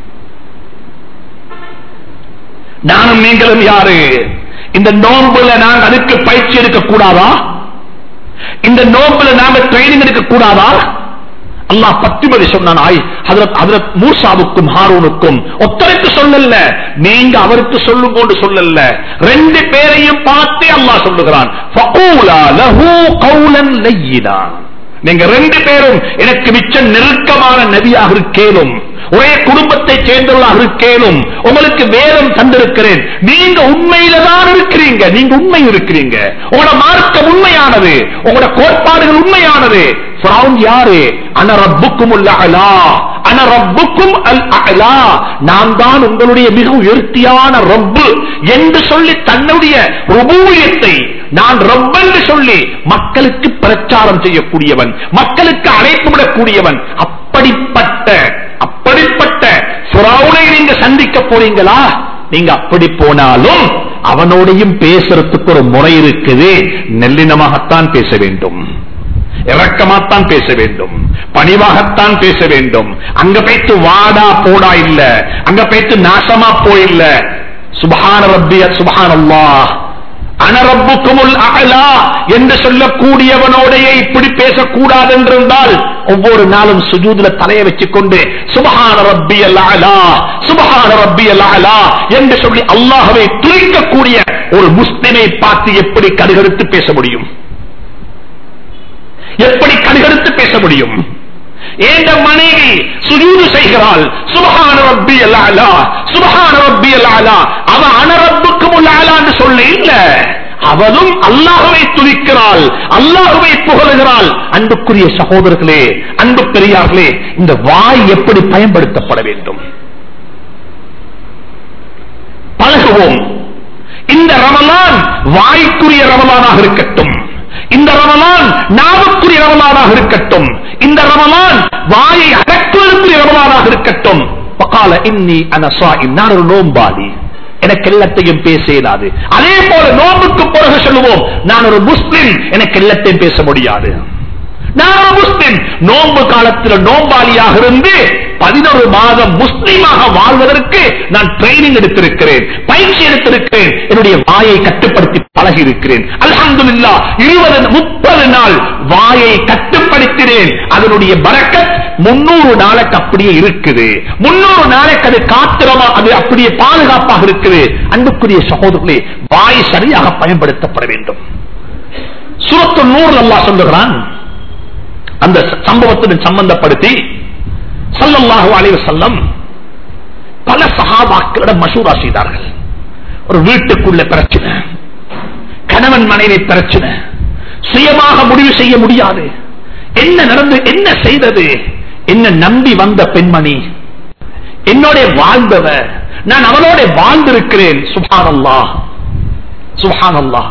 நானும் நீங்களும் யாரு இந்த நோம்புல நாங்க அதுக்கு பயிற்சி எடுக்க கூடாதா இந்த நோம்புல நாங்க ட்ரைனிங் எடுக்க கூடாதா அல்லாஹ் பத்திமதி சொன்னான் ஆய் ஹதரத் ஹதரத் மூசாவுக்கும் ஹாரூனுக்கும் ஒத்தரைக்கு சொல்லல நீங்க அவருக்கு சொல்லும் கொண்டு சொல்லல ரெண்டு பேரையும் பார்த்தே அல்லாஹ் சொல்லுகிறான் ஃபகூலா லஹு கௌலன் லய்யினா நீங்க ரெண்டு பேரும் எனக்கு மிச்ச நெருக்கமான நபியாக இருக்கேலும் ஒரே குடும்பத்தை சேர்ந்தவர்களாக இருக்கேனும் உங்களுக்கு வேதம் தந்திருக்கிறேன் நீங்க உண்மையில தான் இருக்கிறீங்க நீங்க உண்மை இருக்கிறீங்க உங்களோட மார்க்கம் உண்மையானது உங்களோட கோட்பாடுகள் உண்மையானது ஃபிரௌன் யாரு அன ரப்புக்கும் அலா அன ரப்புக்கும் அல் அலா நான் தான் உங்களுடைய மிக உயர்த்தியான ரப்பு என்று சொல்லி தன்னுடைய ருபூயத்தை நான் ரப் என்று சொல்லி மக்களுக்கு பிரச்சாரம் செய்யக்கூடியவன் மக்களுக்கு அழைப்பு விடக்கூடியவன் அப்படிப்பட்ட அப்படிப்பட்ட புறாவுனை நீங்க சந்திக்க போறீங்களா நீங்க அப்படி போனாலும் அவனோடையும் பேசுறதுக்கு ஒரு முறை இருக்குது நெல்லினமாகத்தான் பேச வேண்டும் இறக்கமாத்தான் பேச வேண்டும் பணிவாகத்தான் பேச வேண்டும் அங்க போய்த்து வாடா போடா இல்ல அங்க போய்த்து நாசமா போயில்ல சுபஹான ரப்பிய சுபஹானல்லாஹ் அனரப்புக்குமுல் அகலா என்று சொல்லக்கூடியவனோடைய இப்படி பேசக்கூடாது என்றிருந்தால் ஒவ்வொரு நாளும் சுஜூதுல தலையை வச்சுக்கொண்டு சுபஹான ரப்பி அலா சுபஹான ரப்பி அலா என்று சொல்லி அல்லாஹவை துளைக்கக்கூடிய ஒரு முஸ்லிமை பார்த்து எப்படி கடுகடுத்து பேச முடியும் எப்படி கடுகடுத்து பேச முடியும் ஏந்த மனைவி சுஜூது செய்கிறாள் சுபஹான ரப்பி அலா சுபஹான ரப்பி அலா அவ அனரப்புக்கு முல்லாலான்னு சொல்ல இல்ல அவளும் அல்லாஹுவை துதிக்கிறாள் அல்லாஹுவை புகழுகிறாள் அன்புக்குரிய சகோதரர்களே அன்பு பெரியார்களே இந்த வாய் எப்படி பயன்படுத்தப்பட வேண்டும் பழகுவோம் இந்த ரமலான் வாய்க்குரிய ரமலானாக இருக்கட்டும் இந்த ரமலான் நாவுக்குரிய ரமலானாக இருக்கட்டும் இந்த ரமலான் வாயை அடக்குவதற்குரிய ரமலானாக இருக்கட்டும் பகால இன்னி அனசா நான் ஒரு நோம்பாளி எனக்கு எல்லாத்தையும் பேச இயலாது அதே போல நோம்புக்கு பிறகு சொல்லுவோம் நான் ஒரு முஸ்லிம் எனக்கு எல்லாத்தையும் பேச முடியாது நான் ஒரு முஸ்லிம் நோன்பு காலத்தில் நோம்பாளியாக இருந்து பதினொரு மாதம் முஸ்லீமாக வாழ்வதற்கு நான் ட்ரைனிங் எடுத்திருக்கிறேன் பயிற்சி எடுத்திருக்கிறேன் என்னுடைய வாயை கட்டுப்படுத்தி பழகி இருக்கிறேன் அல்ஹம்துலில்லா இருபது முப்பது நாள் வாயை கட்டுப்படுத்தினேன் அதனுடைய பறக்கத் முன்னூறு நாளைக்கு அப்படியே இருக்குது முன்னூறு நாளைக்கு அது காத்திரமா அது அப்படியே பாதுகாப்பாக இருக்குது அன்புக்குரிய சகோதரர்களே வாய் சரியாக பயன்படுத்தப்பட வேண்டும் சுரத்து நூறு அல்லாஹ் சொல்லுகிறான் அந்த சம்பவத்துடன் சம்பந்தப்படுத்தி சல்லல்லாஹு அலைஹி வஸல்லம் பல சஹாபாக்களிடம் மசூரா செய்தார்கள் ஒரு வீட்டுக்குள்ள பிரச்சனை கணவன் மனைவி பிரச்சனை சுயமாக முடிவு செய்ய முடியாது என்ன நடந்து என்ன செய்தது என்ன நம்பி வந்த பெண்மணி என்னோட வாழ்ந்தவ நான் அவளோட வாழ்ந்திருக்கிறேன் சுபானல்லா சுபானல்லா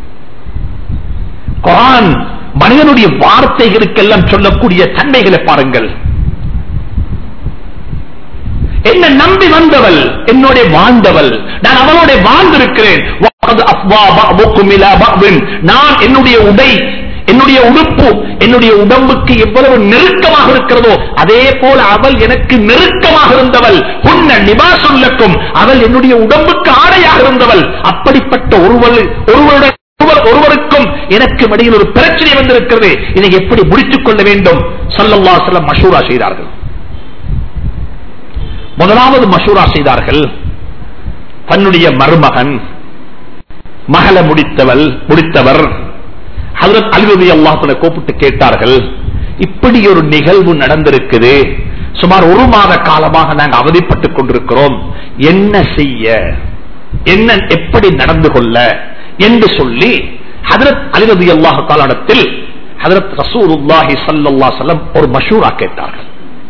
குரான் மனிதனுடைய வார்த்தைகளுக்கெல்லாம் சொல்லக்கூடிய தன்மைகளை பாருங்கள் என்ன நம்பி வந்தவள் என்னோட வாழ்ந்தவள் நான் அவளோட வாழ்ந்திருக்கிறேன் நான் என்னுடைய உடை என்னுடைய உடுப்பு என்னுடைய உடம்புக்கு எவ்வளவு நெருக்கமாக இருக்கிறதோ அதே போல அவள் எனக்கு நெருக்கமாக இருந்தவள் உன்ன நிபாசுல்லக்கும் அவள் என்னுடைய உடம்புக்கு ஆடையாக இருந்தவள் அப்படிப்பட்ட ஒருவள் ஒருவருடைய ஒருவருக்கும் எனக்கு இடையில் ஒரு பிரச்சனை வந்திருக்கிறது இதை எப்படி முடித்துக் கொள்ள வேண்டும் சல்லல்லா செல்லம் மஷூரா செய்தார்கள் முதலாவது மஷூரா செய்தார்கள் தன்னுடைய மருமகன் மகளை முடித்தவள் முடித்தவர் அழுதி அல்லாஹனை கூப்பிட்டு கேட்டார்கள் இப்படி ஒரு நிகழ்வு நடந்திருக்குது சுமார் ஒரு மாத காலமாக நாங்கள் அவதிப்பட்டுக் கொண்டிருக்கிறோம் என்ன செய்ய என்ன எப்படி நடந்து கொள்ள என்று சொல்லி ஹதரத் அலிரதி அல்லாஹு காலத்தில் ஹதரத் ரசூலுல்லாஹி சல்லல்லா சல்லம் ஒரு மஷூரா கேட்டார்கள்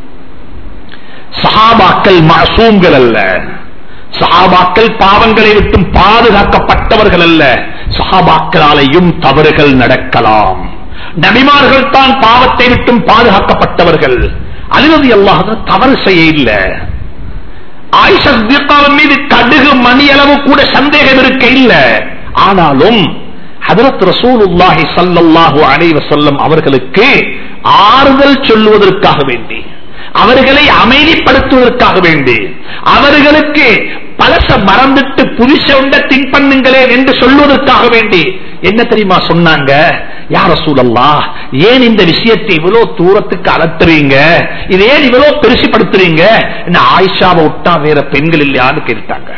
சஹாபாக்கள் மாசூம்கள் அல்ல சஹாபாக்கள் பாவங்களை விட்டும் பாதுகாக்கப்பட்டவர்கள் அல்ல சஹாபாக்களாலேயும் தவறுகள் நடக்கலாம் நபிமார்கள் தான் பாவத்தை விட்டும் பாதுகாக்கப்பட்டவர்கள் அலிரதி அல்லாஹ் தவறு செய்ய இல்லை ஆயிஷா மீது கடுகு மணி அளவு கூட சந்தேகம் இருக்க இல்லை ஆனாலும் ஹதரத் ரசூலுல்லாஹி சல்லல்லாஹு அலைஹி வஸல்லம் அவர்களுக்கு ஆறுதல் சொல்லுவதற்காக வேண்டி அவர்களை அமைதிப்படுத்துவதற்காக வேண்டி அவர்களுக்கு பழச மறந்துட்டு புதுச உண்ட திங்க் பண்ணுங்களே என்று சொல்வதற்காக வேண்டி என்ன தெரியுமா சொன்னாங்க யார சூழல்லா ஏன் இந்த விஷயத்தை இவ்வளவு தூரத்துக்கு அலத்துறீங்க இது ஏன் இவ்வளவு பெருசுப்படுத்துறீங்க என்ன ஆயிஷாவை விட்டா வேற பெண்கள் இல்லையான்னு கேட்டாங்க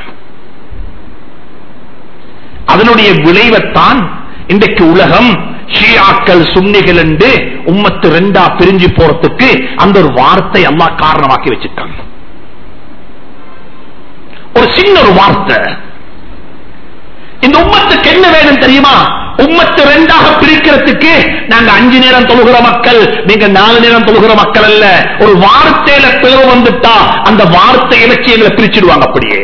அதனுடைய விளைவைத்தான் இன்றைக்கு உலகம் ஷியாக்கள் சுன்னிகள் என்று உம்மத்து ரெண்டா பிரிஞ்சு போறதுக்கு அந்த ஒரு வார்த்தை அல்லா காரணமாக்கி வச்சுட்டாங்க ஒரு சின்ன ஒரு வார்த்தை இந்த உம்மத்துக்கு என்ன வேணும் தெரியுமா உம்மத்து ரெண்டாக பிரிக்கிறதுக்கு நாங்க அஞ்சு நேரம் தொழுகிற மக்கள் நீங்க நாலு நேரம் தொழுகிற மக்கள் அல்ல ஒரு வார்த்தையில பிளவு வந்துட்டா அந்த வார்த்தையை வச்சு எங்களை பிரிச்சிடுவாங்க அப்படியே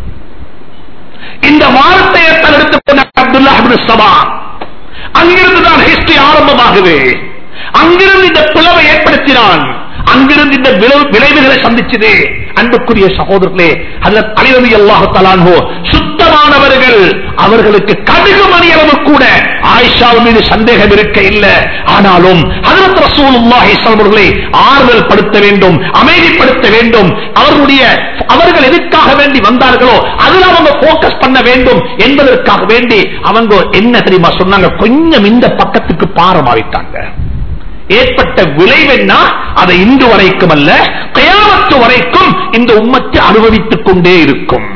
இந்த வார்த்தையை எடுத்து அப்துல்லா சபா அங்கிருந்து தான் ஹிஸ்டரி ஆரம்பமாகுது அங்கிருந்து இந்த பிளவை ஏற்படுத்தினான் அங்கிருந்து இந்த விளைவுகளை சந்திச்சது அன்புக்குரிய சகோதரர்களே அல்ல அலிரதி அல்லாஹு தலான்ஹோ சுத்தமான கண்ணியமானவர்கள் அவர்களுக்கு கடுகு மணி அளவு கூட ஆயிஷா மீது சந்தேகம் இருக்க இல்லை ஆனாலும் ஹதரத் ரசூலுல்லாஹி அவர்களை ஆறுதல் படுத்த வேண்டும் அமைதிப்படுத்த வேண்டும் அவர்களுடைய அவர்கள் எதுக்காக வேண்டி வந்தார்களோ அதுல அவங்க போக்கஸ் பண்ண வேண்டும் என்பதற்காக வேண்டி அவங்க என்ன தெரியுமா சொன்னாங்க கொஞ்சம் இந்த பக்கத்துக்கு பாரமாவிட்டாங்க ஏற்பட்ட விளைவென்னா அதை இன்று வரைக்கும் அல்ல கயாமத்து வரைக்கும் இந்த உம்மத்தை அனுபவித்துக் கொண்டே இருக்கும்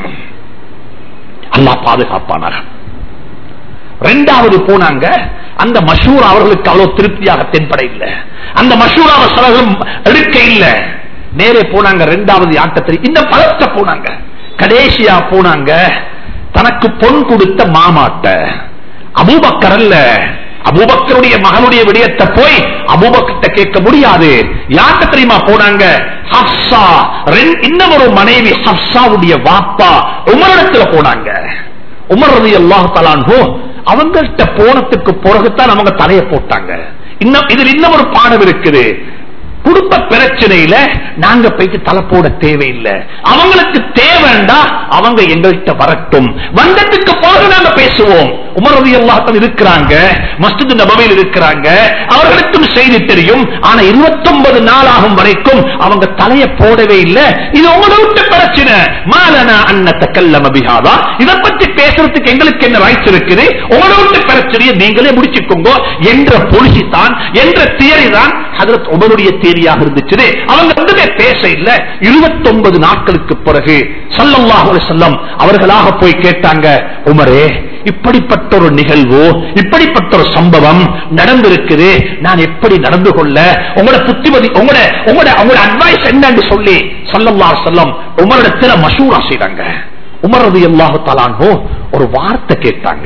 அல்லாஹ் பாதுகாப்பானார் ரெண்டாவது போனாங்க அந்த மஷூர் அவர்களுக்கு அவ்வளவு திருப்தியாக தென்பட இல்லை அந்த மஷூர் அவர் சிலர்களும் எடுக்க இல்லை நேரே போனாங்க ரெண்டாவது ஆட்டத்தில் இந்த பலத்த போனாங்க கடைசியா போனாங்க தனக்கு பொன் கொடுத்த மாமாட்ட அபூபக்கர் அல்ல அபூபக்கருடைய மகனுடைய விடயத்தை போய் அபூபக்கிட்ட கேட்க முடியாது யார்கிட்ட தெரியுமா போனாங்க ஹப்சா ரெண்- இன்னும் ஒரு மனைவி ஹப்சாவுடைய வாப்பா உமரிடத்துல போனாங்க உமர் ரதி அல்லாஹ் தலான்ஹோ அவங்கள்ட்ட போனதுக்கு பிறகுதான் அவங்க தலைய போட்டாங்க இன்னும் இதில் இன்னும் ஒரு பாடம் இருக்குது குடும்ப பிரச்சனையில நாங்க போயிட்டு தலை போட தேவையில்லை அவங்களுக்கு தேவைண்டா அவங்க எங்கள்கிட்ட வரட்டும் வந்ததுக்கு போக நாங்க பேசுவோம் உமர் ரதி அல்லாஹ் இருக்கிறாங்க மஸ்ஜித் நபவையில் இருக்கிறாங்க அவர்களுக்கும் செய்தி தெரியும் ஆனா 29 நாள் ஆகும் வரைக்கும் அவங்க தலைய போடவே இல்லை இது உங்களோட விட்டு பிரச்சனை மாலனா அன்னத்த கல்லம பிஹாதா இதை பத்தி பேசுறதுக்கு எங்களுக்கு என்ன ரைட்ஸ் இருக்குது உங்களோட விட்டு பிரச்சனையை நீங்களே முடிச்சுக்கோங்க என்ற பொலிசி தான் என்ற தியரி தான் ஹதரத் உமருடைய தியரியாக இருந்துச்சு அவங்க ஒன்றுமே பேச இல்ல 29 நாட்களுக்கு பிறகு ஸல்லல்லாஹு அலைஹி வஸல்லம் அவர்களாக போய் கேட்டாங்க உமரே இப்படிப்பட்ட ஒரு நிகழ்வு இப்படிப்பட்ட ஒரு சம்பவம் நடந்திருக்குது நான் எப்படி நடந்து கொள்ள உங்களோட புத்திமதி உங்களோட உங்களோட உங்களோட அட்வைஸ் என்னன்னு சொல்லி ஸல்லல்லாஹு அலைஹி வஸல்லம் உமரிடத்துல மஷூரா செய்தாங்க உமர் ரலியல்லாஹு தஆலாஹு ஒரு வார்த்தை கேட்டாங்க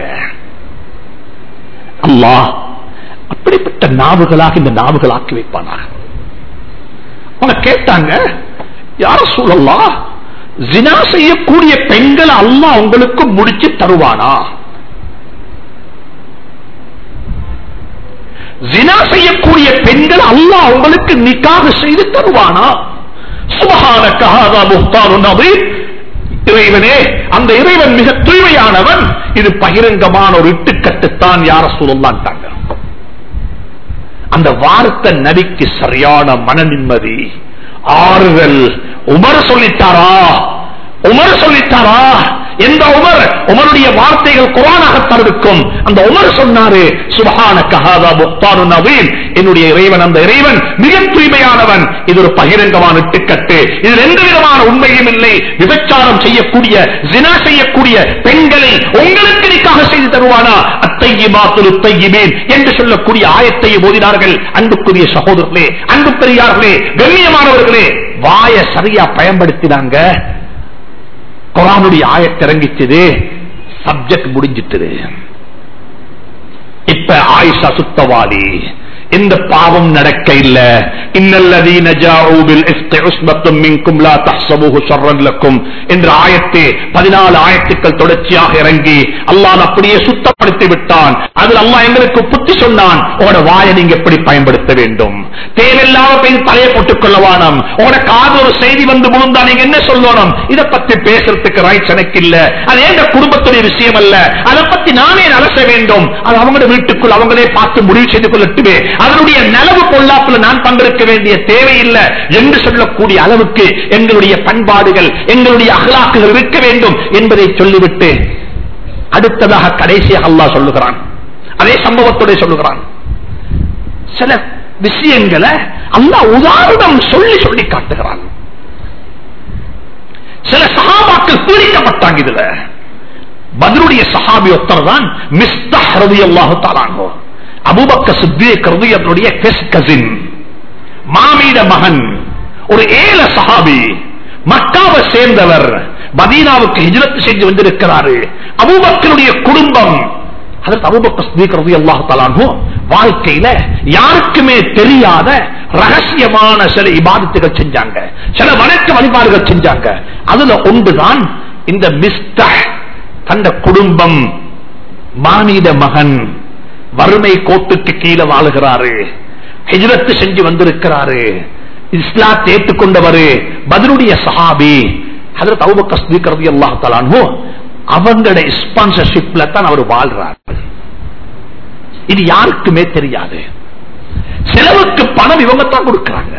அல்லாஹ் அப்படிப்பட்ட நாவுகளாக இந்த நாவுகள் ஆக்கி வைப்பானாக அவங்க கேட்டாங்க யார சூழல்லா ஜினா செய்யக்கூடிய பெண்களை அல்லாஹ் உங்களுக்கு முடிச்சு தருவானா ஜினா செய்யக்கூடிய பெண்கள் அல்லாஹ் உங்களுக்கு நிக்காக செய்து தருவானா சுபஹான கஹாதா முஹ்தானுன் அதீம் இறைவனே அந்த இறைவன் மிக தூய்மையானவன் இது பகிரங்கமான ஒரு இட்டுக்கட்டுத்தான் யார சொல்லலான்ட்டாங்க அந்த வார்த்தை நபிக்கு சரியான மன நிம்மதி ஆறுதல் உமர் சொல்லித்தாரா உமர் சொல்லித்தாரா எந்த உமர் உமருடைய வார்த்தைகள் குரானாகத்தான் இருக்கும் அந்த உமர் சொன்னாரு சுபஹான கஹாதா முக்தானு நவீன் என்னுடைய இறைவன் அந்த இறைவன் மிக தூய்மையானவன் இது ஒரு பகிரங்கமான இட்டுக்கட்டு இதில் எந்த விதமான உண்மையும் இல்லை விபச்சாரம் செய்யக்கூடிய ஜினா செய்யக்கூடிய பெண்களை உங்களுக்கு நிக்காக செய்து தருவானா அத்தையிமாத்துல் தையிபீன் என்று சொல்லக்கூடிய ஆயத்தை ஓதினார்கள் அன்புக்குரிய சகோதரர்களே அன்பு பெரியார்களே கண்ணியமானவர்களே வாய சரியா பயன்படுத்தினாங்க குரானுடைய ஆயத்திறங்கிச்சது சப்ஜெக்ட் முடிஞ்சிட்டது இப்ப ஆயிஷா சுத்தவாளி எந்த பாவம் நடக்க இல்ல இன்னல்லதீன ஜாஊ பில் இஃப்கி உஸ்பத்தும் மின்கும் லா தஹ்சபூஹு ஷர்ரன் லக்கும் என்ற ஆயத்தே 14 ஆயத்துக்கள் தொடர்ச்சியாக இறங்கி அல்லாஹ் அப்படியே சுத்தப்படுத்தி விட்டான் அதில் அல்லாஹ் எங்களுக்கு புத்தி சொன்னான் உங்களோட வாயை நீங்க எப்படி பயன்படுத்த வேண்டும் தேவையில்லாம போய் தலையை போட்டுக் கொள்ளவானம் உங்களோட காது ஒரு செய்தி வந்து முழுந்தா நீங்க என்ன சொல்லணும் இதை பத்தி பேசுறதுக்கு ரைட்ஸ் எனக்கு இல்ல அது எங்க குடும்பத்துடைய விஷயம் அல்ல அதை பத்தி நானே அலச வேண்டும் அது அவங்களோட வீட்டுக்குள் அவங்களே பார்த்து முடிவு செய்து கொள்ளட்டுமே அதனுடைய நலவு கொள்ளாப்புல நான் பங்கெடுக்க வேண்டிய தேவையில்லை என்று சொல்லக்கூடிய அளவுக்கு எங்களுடைய பண்பாடுகள் எங்களுடைய அகலாக்குகள் இருக்க வேண்டும் என்பதை சொல்லிவிட்டு அடுத்ததாக கடைசியாக அல்லாஹ் சொல்லுகிறான் அதே சம்பவத்தோட சொல்லுகிறான் சில விஷயங்களை அல்லாஹ் உதாரணம் சொல்லி சொல்லி காட்டுகிறான் சில சகாபாக்கள் பீடிக்கப்பட்டாங்க இதுல பதிலுடைய சஹாபி ஒருத்தர் தான் மிஸ்தஹ் ரலியல்லாஹு தஆலா அன்ஹு அபூபக்கர் சித்திக் ரலியல்லாஹுடைய ஃபெஸ் கசின் மாமீட மகன் ஒரு ஏல சஹாபி மக்காவை சேர்ந்தவர் மதீனாவுக்கு ஹிஜ்ரத் செஞ்சு வந்திருக்கிறாரு அபூபக்கருடைய குடும்பம் அதற்கு அபூபக்கர் சித்திக் ரலியல்லாஹு தஆலா அன்ஹு வாழ்க்கையில யாருக்குமே தெரியாத ரகசியமான சில இபாதத்துகள் செஞ்சாங்க சில வணக்க வழிபாடுகள் செஞ்சாங்க அதுல ஒன்றுதான் இந்த மிஸ்தஹ் தந்த குடும்பம் மானிட மகன் வறுமை கோட்டுக்கு கீழே வாழுகிறாரு ஹிஜ்ரத்து செஞ்சு வந்திருக்கிறாரு இஸ்லாத்தை ஏற்றுக்கொண்டவரு பதிலுடைய சஹாபி ஹதரத் அபூபக்கர் சித்திக் ரலியல்லாஹு தஆலா அன்ஹு அவங்களுடைய ஸ்பான்சர்ஷிப்ல தான் அவர் வாழ்றார் இது யாருக்குமே தெரியாது செலவுக்கு பணம் இவங்க தான் கொடுக்கிறாங்க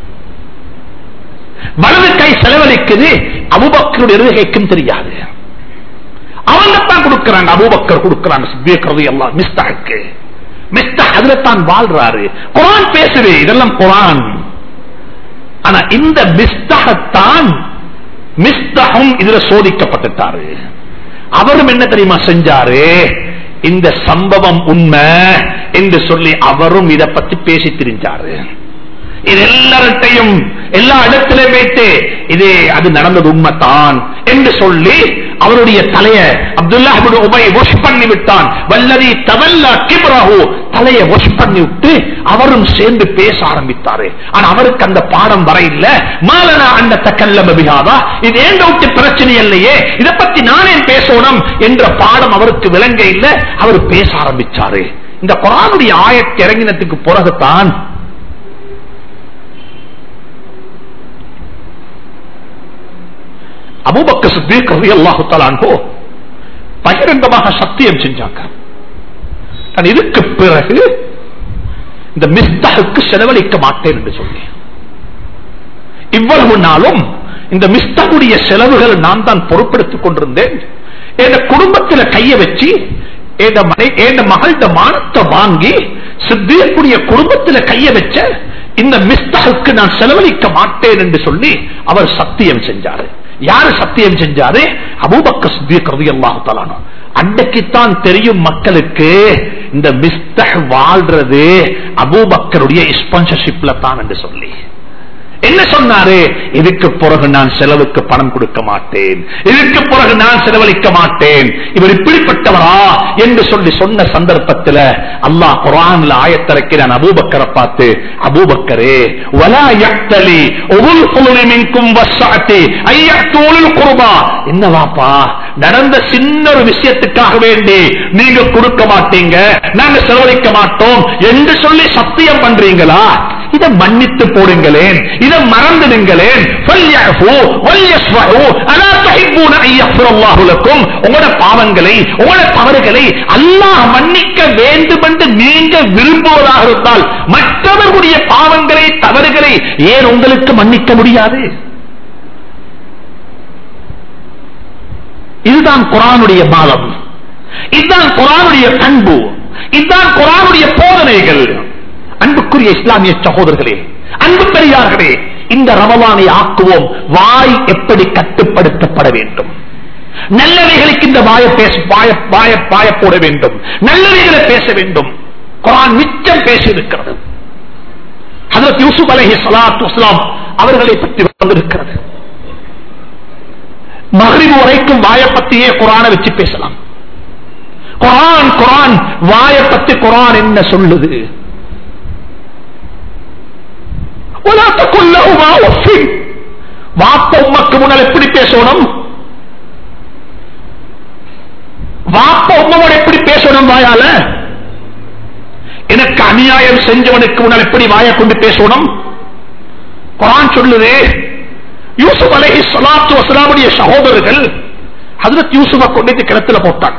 வலது கை செலவழிக்குது அபுபக்கருடைய இடது கைக்கும் தெரியாது அவங்க தான் கொடுக்கிறாங்க அபூபக்கர் கொடுக்கிறாங்க சித்தியக்கிறது எல்லாம் மிஸ்தாக்கு மிஸ்தா அதுல தான் வாழ்றாரு குரான் பேசுது இதெல்லாம் குரான் ஆனா இந்த மிஸ்தகத்தான் மிஸ்தகம் இதுல சோதிக்கப்பட்டுட்டாரு அவரும் என்ன தெரியுமா செஞ்சாரு இந்த சம்பவம் உண்மை என்று சொல்லி அவரும் இதை பத்தி பேசி திரிஞ்சாரு இது எல்லார்ட்டையும் எல்லா இடத்திலும் வைத்து இது அது நடந்தது உண்மைத்தான் என்று சொல்லி அவருடைய தலைய அப்துல்லா உபை வாஷ் பண்ணி விட்டான் வல்லதி தவல்லா கிப்ராஹு தலைய வாஷ் பண்ணி விட்டு அவரும் சேர்ந்து பேச ஆரம்பித்தாரு ஆனா அவருக்கு அந்த பாடம் வர இல்ல மாலனா அந்த தக்கல்ல பிகாதா இது ஏண்ட விட்டு பிரச்சனை இல்லையே இதை பத்தி நானே பேசணும் என்ற பாடம் அவருக்கு விளங்க இல்ல அவர் பேச ஆரம்பிச்சாரு இந்த குரானுடைய ஆயத்து இறங்கினத்துக்கு பிறகுதான் அபூபக்க சித்திக் ரலியல்லாஹு தஆலா அன்ஹு பகிரங்கமாக சத்தியம் செஞ்சாங்க நான் இதுக்கு பிறகு இந்த மிஸ்தாவுக்கு செலவழிக்க மாட்டேன் என்று சொல்லி இவ்வளவு நாளும் இந்த மிஸ்தாவுடைய செலவுகள் நான் தான் பொறுப்பெடுத்துக் கொண்டிருந்தேன் என் குடும்பத்தில் கைய வச்சு என் மகள்கிட்ட மானத்தை வாங்கி சித்தியக்கூடிய குடும்பத்தில் கைய வச்ச இந்த மிஸ்தாவுக்கு நான் செலவழிக்க மாட்டேன் என்று சொல்லி அவர் சத்தியம் செஞ்சாரு யாரு சத்தியம் செஞ்சாரு அபூபக்க சித்திக் ரலியல்லாஹு தஆலா அன்றைக்குத்தான் தெரியும் மக்களுக்கு இந்த மிஸ்தஹ் வாழ்றது அபூபக்கருடைய ஸ்பான்சர்ஷிப்ல தான் என்று சொல்லி என்ன சொன்னாரு இதுக்கு பிறகு நான் செலவுக்கு பணம் கொடுக்க மாட்டேன் இதுக்கு பிறகு நான் செலவழிக்க மாட்டேன் இவர் இப்படிப்பட்டவரா என்று சொல்லி சொன்ன சந்தர்ப்பத்தில் அல்லாஹ் குரான்ல ஆயத்திறக்கிறான் அபூபக்கரை பார்த்து அபூபக்கரே வலா யக்தலி ஒவ்வொரு குழுமின்கும் வசாத்தி ஐயத்தோழில் குருபா என்னவாப்பா நடந்த சின்ன ஒரு விஷயத்துக்காக வேண்டி நீங்க கொடுக்க மாட்டீங்க நாங்க செலவழிக்க மாட்டோம் என்று சொல்லி சத்தியம் பண்றீங்களா இதை மன்னித்து போடுங்களேன் இதை மறந்துடுங்களேன் உங்களோட பாவங்களை உங்களோட தவறுகளை அல்லாஹ் மன்னிக்க வேண்டும் என்று நீங்க விரும்புவதாக இருந்தால் மற்றவர்களுடைய பாவங்களை தவறுகளை ஏன் உங்களுக்கு மன்னிக்க முடியாது இதுதான் குரானுடைய பாலம் இதுதான் குரானுடைய பண்பு இதுதான் குரானுடைய போதனைகள் அன்புக்குரிய இஸ்லாமிய சகோதரர்களே அன்பு பெரியார்களே இந்த ரமலானை ஆக்குவோம் வாய் எப்படி கட்டுப்படுத்தப்பட வேண்டும் நல்லவைகளுக்கு இந்த வாய பேச வாய வாய வாய போட வேண்டும் நல்லவைகளை பேச வேண்டும் குரான் மிச்சம் பேசியிருக்கிறது அதற்கு யூசுப் அலஹி சலாத்து வஸ்லாம் அவர்களை பற்றி வந்திருக்கிறது மகிழ்வு வரைக்கும் வாய பத்தியே குரானை வச்சு பேசலாம் குரான் குரான் வாய பத்தி குரான் என்ன சொல்லுது வாப்ப உமக்கு முன்னால் எப்படி பேசணும் வாப்ப உம்மோட எப்படி பேசணும் வாயால எனக்கு அநியாயம் செஞ்சவனுக்கு முன்னால் எப்படி வாய கொண்டு பேசணும் குரான் சொல்லுது யூசுப் அலஹி சலாத்து வசலாமுடைய சகோதரர்கள் ஹதரத் யூசுஃபை கொண்டு கிணத்துல போட்டாங்க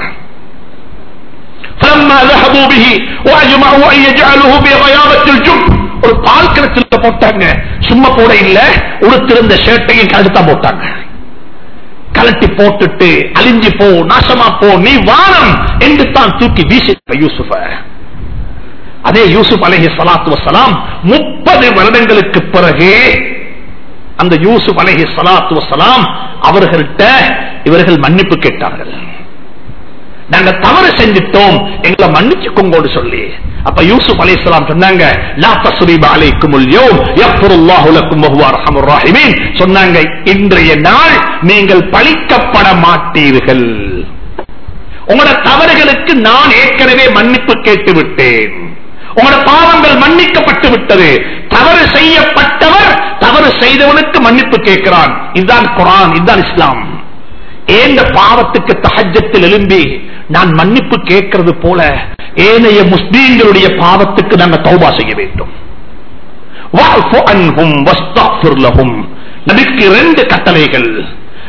فلما ذهبوا به واجمعوا ان يجعلوه بغيابه الجب ஒரு பால் கிணத்துல போட்டாங்க சும்மா போட இல்ல உடுத்திருந்த ஷர்ட்டையும் கழுத்தா போட்டாங்க கலட்டி போட்டுட்டு அழிஞ்சு போ நாசமா போ நீ வானம் என்று தான் தூக்கி வீசி யூசுஃப அதே யூசுப் அலஹி சலாத்து வசலாம் முப்பது வருடங்களுக்கு பிறகு அந்த யூசுப் அலஹி சலாத்து வசலாம் அவர்கள்ட்ட இவர்கள் மன்னிப்பு கேட்டார்கள் நாங்க தவறு செஞ்சிட்டோம் எங்களை மன்னிச்சுக்கோங்கோடு சொல்லி அப்ப யூசுப் அலி இஸ்லாம் சொன்னாங்க லா தஸ்ரீப அலைக்கும் உல்யோம் யஃபுருல்லாஹு லக்கும் வஹுவ அர்ஹமுர் ராஹிமீன் சொன்னாங்க இன்றைய நாள் நீங்கள் பழிக்கப்பட மாட்டீர்கள் உங்களோட தவறுகளுக்கு நான் ஏற்கனவே மன்னிப்பு கேட்டு விட்டேன் உங்களோட பாவங்கள் மன்னிக்கப்பட்டு விட்டது தவறு செய்யப்பட்டவர் தவறு செய்தவனுக்கு மன்னிப்பு கேட்கிறான் இதுதான் குரான் இதுதான் இஸ்லாம் ஏந்த பாவத்துக்கு தகஜத்தில் எழும்பி நான் மன்னிப்பு கேட்கிறது போல ஏனைய முஸ்லீம்களுடைய பாவத்துக்கு நாங்கள் தௌபா செய்ய வேண்டும் நபிக்கு இரண்டு கட்டளைகள்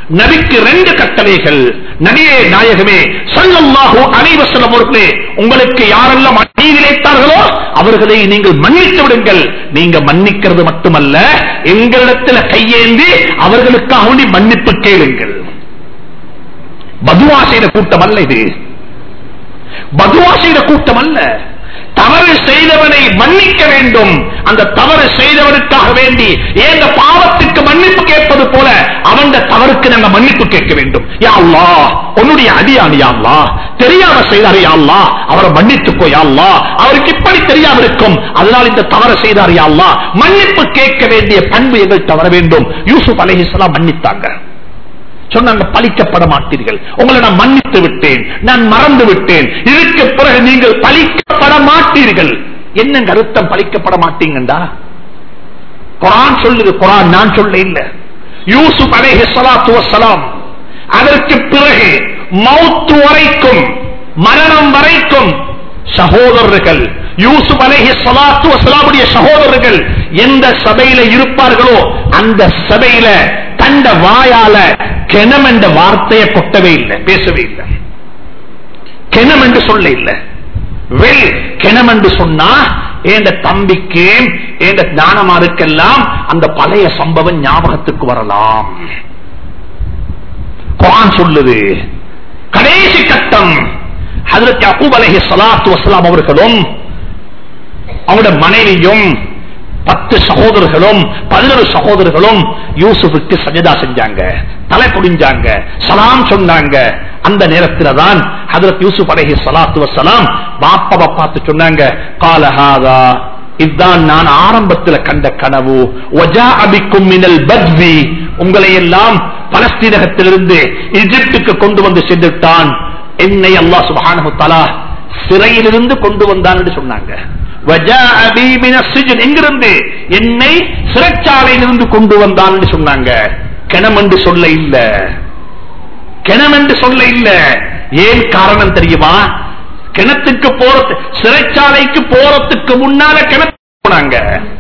நபிக்கு ரெண்டு கட்டளைகள் நபியே நாயகமே ஸல்லல்லாஹு அலைஹி வஸல்லம் அவர்களே உங்களுக்கு யாரெல்லாம் அநீதி இழைத்தார்களோ அவர்களை நீங்கள் மன்னித்து விடுங்கள் நீங்க மன்னிக்கிறது மட்டுமல்ல எங்களிடத்தில் கையேந்தி அவர்களுக்காக வேண்டி மன்னிப்பு கேளுங்கள் பதுவா செய்த கூட்டம் அல்ல இது பதுவா செய்த கூட்டம் அல்ல தவறு செய்தவனை மன்னிக்க வேண்டும் அந்த தவறு செய்தவனுக்காக வேண்டி ஏந்த பாவத்துக்கு மன்னிப்பு கேட்பது போல அவன் தவறுக்கு நாங்க மன்னிப்பு கேட்க வேண்டும் யா அல்லாஹ் உன்னுடைய அடியான் யா அல்லாஹ் தெரியாம செய்தார் யா அல்லாஹ் அவரை மன்னித்துக்கோ யா அல்லாஹ் அவருக்கு இப்படி தெரியாம இருக்கும் அதனால் இந்த தவறு செய்தார் யா அல்லாஹ் மன்னிப்பு கேட்க வேண்டிய பண்பு எங்கள்கிட்ட வர வேண்டும் யூசுப் அலைஹிஸ்ஸலாம் மன்னித்தாங்க சொன்னாங்க பழிக்கப்பட மாட்டீர்கள் உங்களை நான் மன்னித்து விட்டேன் நான் மறந்து விட்டேன் இதுக்கு பிறகு நீங்கள் பழிக்கப்பட மாட்டீர்கள் என்னங்க அர்த்தம் பழிக்கப்பட மாட்டீங்கண்டா குரான் சொல்லுது குரான் நான் சொல்ல இல்ல யூசுப் அலைஹி ஸலாத்து வஸ்ஸலாம் அதற்கு பிறகு மௌத்து வரைக்கும் மரணம் வரைக்கும் சகோதரர்கள் யூசுப் அலைஹி ஸலாத்து வஸ்ஸலாமுடைய சகோதரர்கள் எந்த சபையில இருப்பார்களோ அந்த சபையில தண்ட வாயால கெனம் என்ற வார்த்தையை கொட்டவே இல்லை பேசவே இல்லை கெனம் என்று சொல்ல இல்லை வெல் கெனம் என்று சொன்னா என்ற தம்பிக்கு என்ற ஞானமாருக்கெல்லாம் அந்த பழைய சம்பவம் ஞாபகத்துக்கு வரலாம் குரான் சொல்லுது கடைசி கட்டம் ஹதரத் யாக்கூப் அலைஹி ஸலாத்து வஸலாம் அவர்களும் அவருடைய மனைவியும் பத்து சகோதரர்களும் பதினொரு சகோதரர்களும் யூசுஃபுக்கு சஜதா செஞ்சாங்க தலை குடிஞ்சாங்க சலாம் சொன்னாங்க அந்த நேரத்தில் தான் ஹதரத் யூசுப் அலைஹி ஸலாத்து வஸலாம் பாப்பாவை பார்த்து சொன்னாங்க காலஹாதா இதுதான் நான் ஆரம்பத்தில் கண்ட கனவு வஜா அபிக்கும் மினல் பத்வி உங்களை எல்லாம் பலஸ்தீனகத்திலிருந்து எகிப்துக்கு கொண்டு வந்து சென்றுட்டான் என்னை அல்லாஹ் சுப்ஹானஹு தஆலா சிறையிலிருந்து கொண்டு வந்தான் என்று சொன்னாங்க வஜாஅ பி மினஸ் சிஜ்ன். எங்கிருந்து என்னை சிறைச்சாலையிலிருந்து கொண்டு வந்தான் என்று சொன்னாங்க கிணம் என்று சொல்ல இல்ல கிணம் என்று சொல்ல இல்ல ஏன் காரணம் தெரியுமா கிணத்துக்கு போறது சிறைச்சாலைக்கு போறதுக்கு முன்னால கிணத்து போனாங்க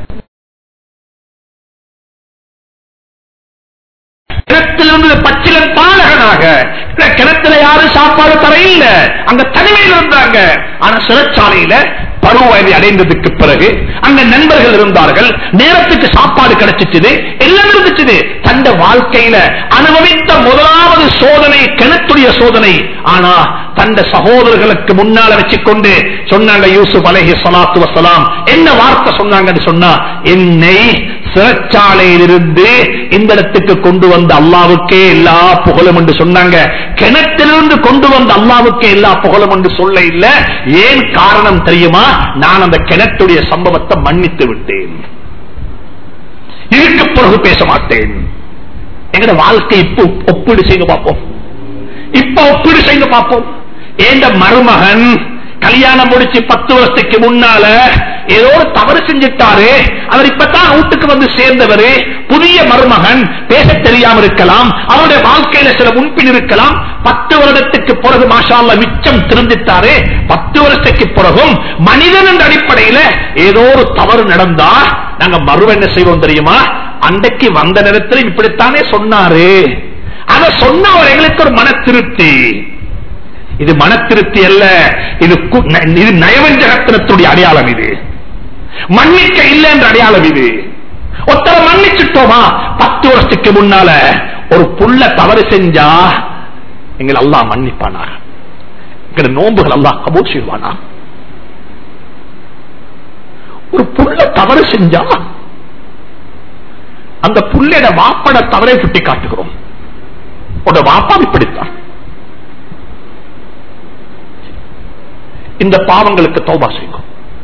கிணத்திலிருந்து பச்சிலன் பாலகனாக இந்த கிணத்துல யாரும் சாப்பாடு தர இல்ல அங்க தனிமையில் இருந்தாங்க ஆனா சிறைச்சாலையில பருவ வயதை அடைந்ததுக்கு பிறகு அங்க நண்பர்கள் இருந்தார்கள் நேரத்துக்கு சாப்பாடு கிடைச்சிச்சு எல்லாம் இருந்துச்சு தந்த வாழ்க்கையில அனுபவித்த முதலாவது சோதனை கிணத்துடைய சோதனை ஆனா தந்த சகோதரர்களுக்கு முன்னால வச்சுக்கொண்டு சொன்னாங்க யூசுப் அலைஹி ஸலாத்து வஸலாம் என்ன வார்த்தை சொன்னாங்கன்னு சொன்னா என்னை சிறைச்சாலையிலிருந்து இந்த இடத்துக்கு கொண்டு வந்த அல்லாவுக்கே எல்லா புகழும் என்று சொன்னாங்க கிணத்திலிருந்து கொண்டு வந்த அல்லாவுக்கே எல்லா புகழும் என்று சொல்ல இல்ல ஏன் காரணம் தெரியுமா நான் அந்த கிணத்துடைய சம்பவத்தை மன்னித்து விட்டேன் இதுக்கு பிறகு பேச மாட்டேன் எங்கட வாழ்க்கை இப்போ ஒப்பீடு செய்து பார்ப்போம் இப்ப ஒப்பீடு செய்து பார்ப்போம் ஏண்ட மருமகன் கல்யாணம் முடிச்சு பத்து வருஷத்துக்கு முன்னால ஏதோ ஒரு தவறு செஞ்சிட்டாரு அவர் இப்பதான் வீட்டுக்கு வந்து சேர்ந்தவர் புதிய மருமகன் பேச தெரியாம இருக்கலாம் அவருடைய வாழ்க்கையில சில முன்பின் இருக்கலாம் பத்து வருடத்துக்கு பிறகு மாஷா அல்லாஹ் மிச்சம் திருந்திட்டாரு பத்து வருஷத்துக்கு பிறகும் மனிதன் என்ற அடிப்படையில ஏதோ ஒரு தவறு நடந்தா நாங்க மறுவ என்ன செய்வோம் தெரியுமா அன்றைக்கு வந்த நேரத்தில் இப்படித்தானே சொன்னாரு அத சொன்னவர் எங்களுக்கு ஒரு மன திருப்தி இது மன திருப்தி அல்ல இது கு- ந- இது நயவஞ்சகத்தினத்துடைய அடையாளம் இது மன்னிக்க இல்லை என்ற அடையாளம் இது ஒருத்தரை மன்னிச்சுட்டோமா பத்து வருஷத்துக்கு முன்னால ஒரு புள்ள தவறு செஞ்சா எங்களை அல்லாஹ் மன்னிப்பானா எங்களை நோன்புகள் அல்லாஹ் கபூல் செய்வானா ஒரு புள்ள தவறு செஞ்சா அந்த புள்ளையோட வாப்பட தவறை சுட்டி காட்டுகிறோம் உட வாப்பா இப்படித்தான் இந்த பாவங்களுக்கு தௌபா செய்யும்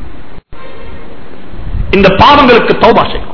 இந்த பாவங்களுக்கு தௌபா செய்யும்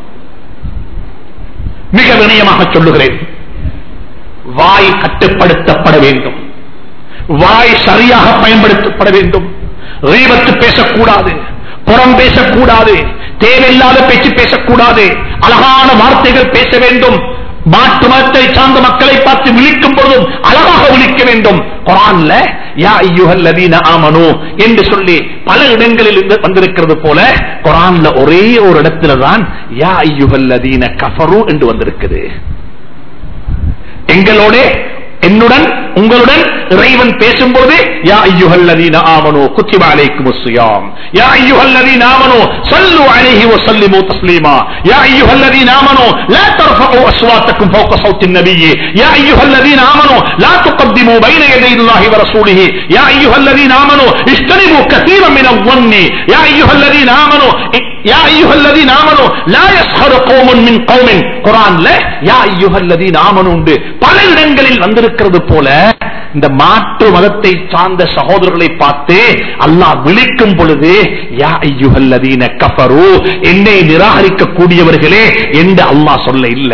மிக வினயமாக சொல்லுகிறேன் வாய் கட்டுப்படுத்தப்பட வேண்டும் வாய் சரியாக பயன்படுத்தப்பட வேண்டும் ரீபத்து பேசக்கூடாது புறம் பேசக்கூடாது தேவையில்லாத பேச்சு பேசக்கூடாது அழகான வார்த்தைகள் பேச வேண்டும் மாற்று மதத்தை சார்ந்த மக்களை பார்த்து விழிக்கும் பொழுதும் அழகாக விழிக்க வேண்டும் குரான்ல யா ஐயுஹல் லதீன ஆமனு என்று சொல்லி பல இடங்களில் இருந்து வந்திருக்கிறது போல குரான்ல ஒரே ஒரு இடத்துல தான் யா ஐயுஹல் லதீன கஃபரு என்று வந்திருக்குது எங்களோட என்னுடன் உங்களுடன் இறைவன் பேசும்போது யா ஐயுஹல்லதீன ஆமனு குத்திப அலைக்குமுஸ் ஸியாம் யா ஐயுஹல்லதீன ஆமனு ஸல்லு அலைஹி வஸல்லிமு தஸ்லீமா யா ஐயுஹல்லதீன ஆமனு லா தர்ஃபஉ அஸ்வாத்தக்கும் ஃபௌக ஸௌத்தின் நபிய்யி யா ஐயுஹல்லதீன ஆமனு லா துகத்திமு பைன யதை அல்லாஹி வ ரசூலிஹி யா ஐயுஹல்லதீன ஆமனு இஸ்தனிபு கஸீரன் மின الظن يا ايها الذين امنوا يا ايها الذين امنوا لا يسخر قوم من قوم குர்ஆன்ல யா ايها الذين امنوا உண்டு பல இடங்களில் வந்திருக்கிறது போல இந்த மாற்று மதத்தை சார்ந்த சகோதரர்களை பார்த்து அல்லாஹ் விழிக்கும் பொழுது யா ஐயுஹல்லதீன கஃபரு என்னை நிராகரிக்க கூடியவர்களே என்று அல்லாஹ் சொல்ல இல்ல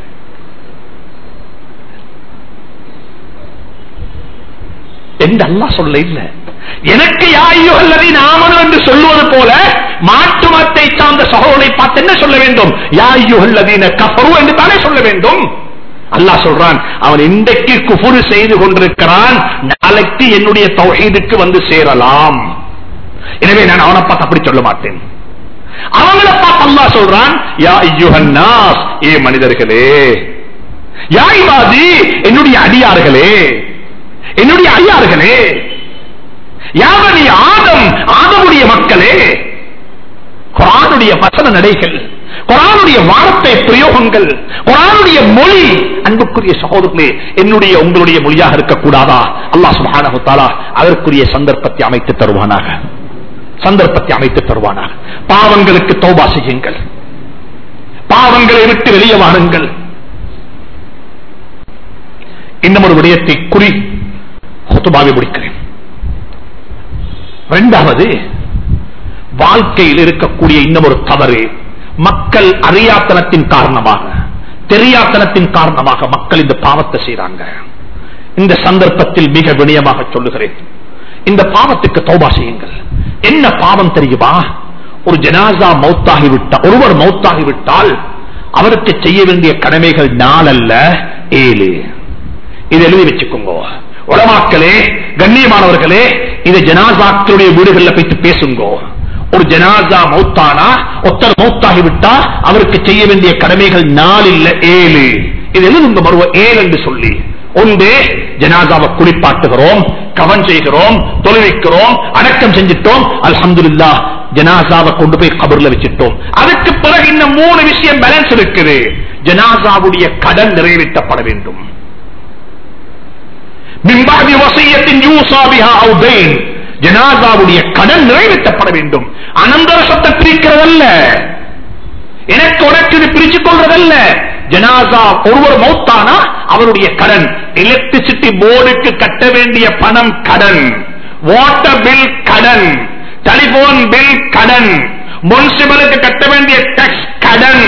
என்று அல்லாஹ் சொல்ல இல்ல எனக்கு யா ஐயுஹல்லதீன ஆமனு என்று சொல்லுவது போல மாற்று மதத்தை சார்ந்த சகோதரனை பார்த்து என்ன சொல்ல வேண்டும் யா ஐயுஹல்லதீன கஃபரு என்று தானே சொல்ல வேண்டும் அல்லாஹ் சொல்றான் அவன் இன்றைக்கு குஃபுரு செய்து கொண்டிருக்கிறான் நாளைக்கு என்னுடைய தௌஹீதுக்கு வந்து சேரலாம் எனவே நான் அவனை பார்த்து அப்படி சொல்ல மாட்டேன் அவங்களை பார்த்து அல்லாஹ் சொல்றான் யா ஐயுஹன்னாஸ் ஏ மனிதர்களே யா இபாதி என்னுடைய அடியார்களே என்னுடைய அடியார்களே யாவனி ஆதம் ஆதமுடைய மக்களே குரானுடைய வசன நடைகள் குரானுடைய வார்த்தை பிரயோகங்கள் குரானுடைய மொழி அன்புக்குரிய சகோதரர்களே என்னுடைய உங்களுடைய மொழியாக இருக்கக்கூடாதா அல்லாஹ் சுப்ஹானஹு தஆலா அதற்குரிய சந்தர்ப்பத்தை அமைத்து தருவானாக சந்தர்ப்பத்தை அமைத்து தருவானாக பாவங்களுக்கு தௌபா செய்யுங்கள் பாவங்களை விட்டு வெளியே வாருங்கள் இன்னும் ஒரு விடயத்தை குறி ஹுத்துபாவை முடிக்கிறேன் இரண்டாவது வாழ்க்கையில் இருக்கக்கூடிய இன்னும் ஒரு தவறு மக்கள் அறியாத்தனத்தின் காரணமாக தெரியாத்தனத்தின் காரணமாக மக்கள் இந்த பாவத்தை செய்றாங்க இந்த சந்தர்ப்பத்தில் மிக வினயமாக சொல்லுகிறேன் இந்த பாவத்துக்கு தௌபா செய்யுங்கள் என்ன பாவம் தெரியுமா ஒரு ஜனாசா மௌத்தாகி விட்டால் ஒருவர் மௌத்தாகி விட்டால் அவருக்கு செய்ய வேண்டிய கடமைகள் நாலல்ல ஏழு இதை எழுதி வச்சுக்கோங்க உலமாக்களே கண்ணியமானவர்களே இதை ஜனாசாக்களுடைய வீடுகளில் போயிட்டு பேசுங்கோ ஒரு ஜனாசா மௌத்தானா ஒத்தர் மௌத்தாகி விட்டா அவருக்கு செய்ய வேண்டிய கடமைகள் நாலு இல்ல ஏழு இது எழுதுங்க மறுவ ஏழு என்று சொல்லி ஒன்று ஜனாசாவை குளிப்பாட்டுகிறோம் கவன் செய்கிறோம் தொழுவிக்கிறோம் அடக்கம் செஞ்சிட்டோம் அல்ஹம்துலில்லாஹ் ஜனாசாவை கொண்டு போய் கபர்ல வச்சிட்டோம் அதுக்கு பிறகு இன்னும் மூணு விஷயம் பேலன்ஸ் இருக்குது ஜனாசாவுடைய கடன் நிறைவேற்றப்பட வேண்டும் மின்பாதி வசியத்தின் யூசாபிஹா அவு தெய்ன் ஜனாசாவுடைய கடன் நிறைவேற்றப்பட வேண்டும் அனந்தர சொத்தை பிரிக்கிறதல்ல எனக்கு உனக்கு இது பிரிச்சு கொள்றதல்ல ஜனாசா ஒருவர் மௌத்தானா அவருடைய கடன் எலக்ட்ரிசிட்டி போர்டுக்கு கட்ட வேண்டிய பணம் கடன் வாட்டர் பில் கடன் டெலிபோன் பில் கடன் முனிசிபலுக்கு கட்ட வேண்டிய டாக்ஸ் கடன்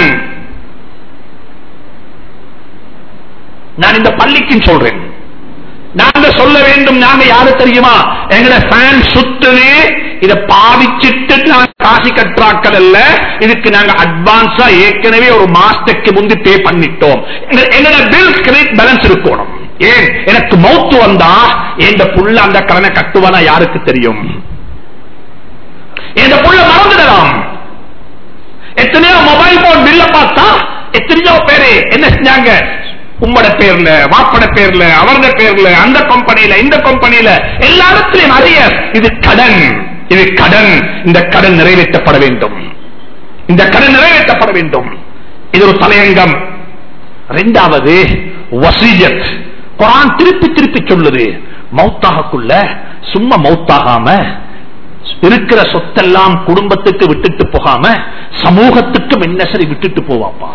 நான் இந்த பள்ளிக்கு சொல்றேன் நாங்க சொல்ல வேண்டும் நாங்க யாரு தெரியுமா எங்கட ஃபேன் சுத்துது இத பாவிச்சிட்டு நாங்க காசி கட்டுறாக்கள் அல்ல இதுக்கு நாங்க அட்வான்ஸா ஏற்கனவே ஒரு மாசத்துக்கு முந்தி பே பண்ணிட்டோம் எங்க- எங்கட பில் கிரெடிட் பேலன்ஸ் இருக்கணும் ஏன் எனக்கு மௌத்து வந்தா இந்த புள்ள அந்த கடனை கட்டுவானா யாருக்கு தெரியும் இந்த புள்ள மறந்துடலாம் எத்தனையோ மொபைல் போன் பில்ல பார்த்தா எத்தனையோ பேரு என்ன செஞ்சாங்க உம்மட பேர்ல வாப்பட பேர்ல அவரது பேர்ல அந்த கம்பெனில இந்த கம்பெனில எல்லா இடத்திலையும் அறிய இது கடன் இது கடன் இந்த கடன் நிறைவேற்றப்பட வேண்டும் இந்த கடன் நிறைவேற்றப்பட வேண்டும் இது ஒரு தலையங்கம் இரண்டாவது வசியத் குரான் திருப்பி திருப்பி சொல்லுது மௌத்தாகக்குள்ள சும்மா மௌத்தாகாம இருக்கிற சொத்தெல்லாம் குடும்பத்துக்கு விட்டுட்டு போகாம சமூகத்துக்கும் என்ன சரி விட்டுட்டு போவாப்பா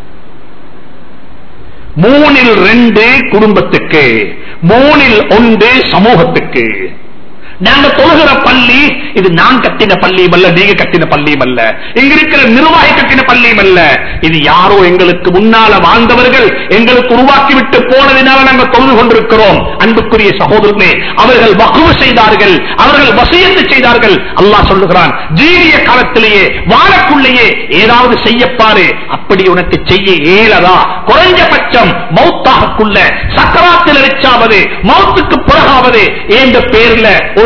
மூணில் ரெண்டு குடும்பத்துக்கு மூணில் ஒன்று சமூகத்துக்கு நாங்க தொழுகிற பள்ளி இது நான் கட்டின பள்ளியும் அல்ல நீங்க கட்டின பள்ளியும் அல்ல இங்க இருக்கிற நிர்வாகி கட்டின பள்ளியும் அல்ல இது யாரோ எங்களுக்கு முன்னால வாழ்ந்தவர்கள் எங்களுக்கு உருவாக்கி விட்டு போனதினால நாங்க தொழுது கொண்டிருக்கிறோம் அன்புக்குரிய சகோதரர்களே அவர்கள் வகுவு செய்தார்கள் அவர்கள் வசியத்து செய்தார்கள் அல்லாஹ் சொல்லுகிறான் ஜீவிய காலத்திலேயே வாழக்குள்ளேயே ஏதாவது செய்யப்பாரு அப்படி உனக்கு செய்ய இயலதா குறைஞ்சபட்சம் மௌத்தாகக்குள்ள சக்கராத்தில் வச்சாவது மௌத்துக்கு பிறகாவது என்ற பேர்ல ஒரு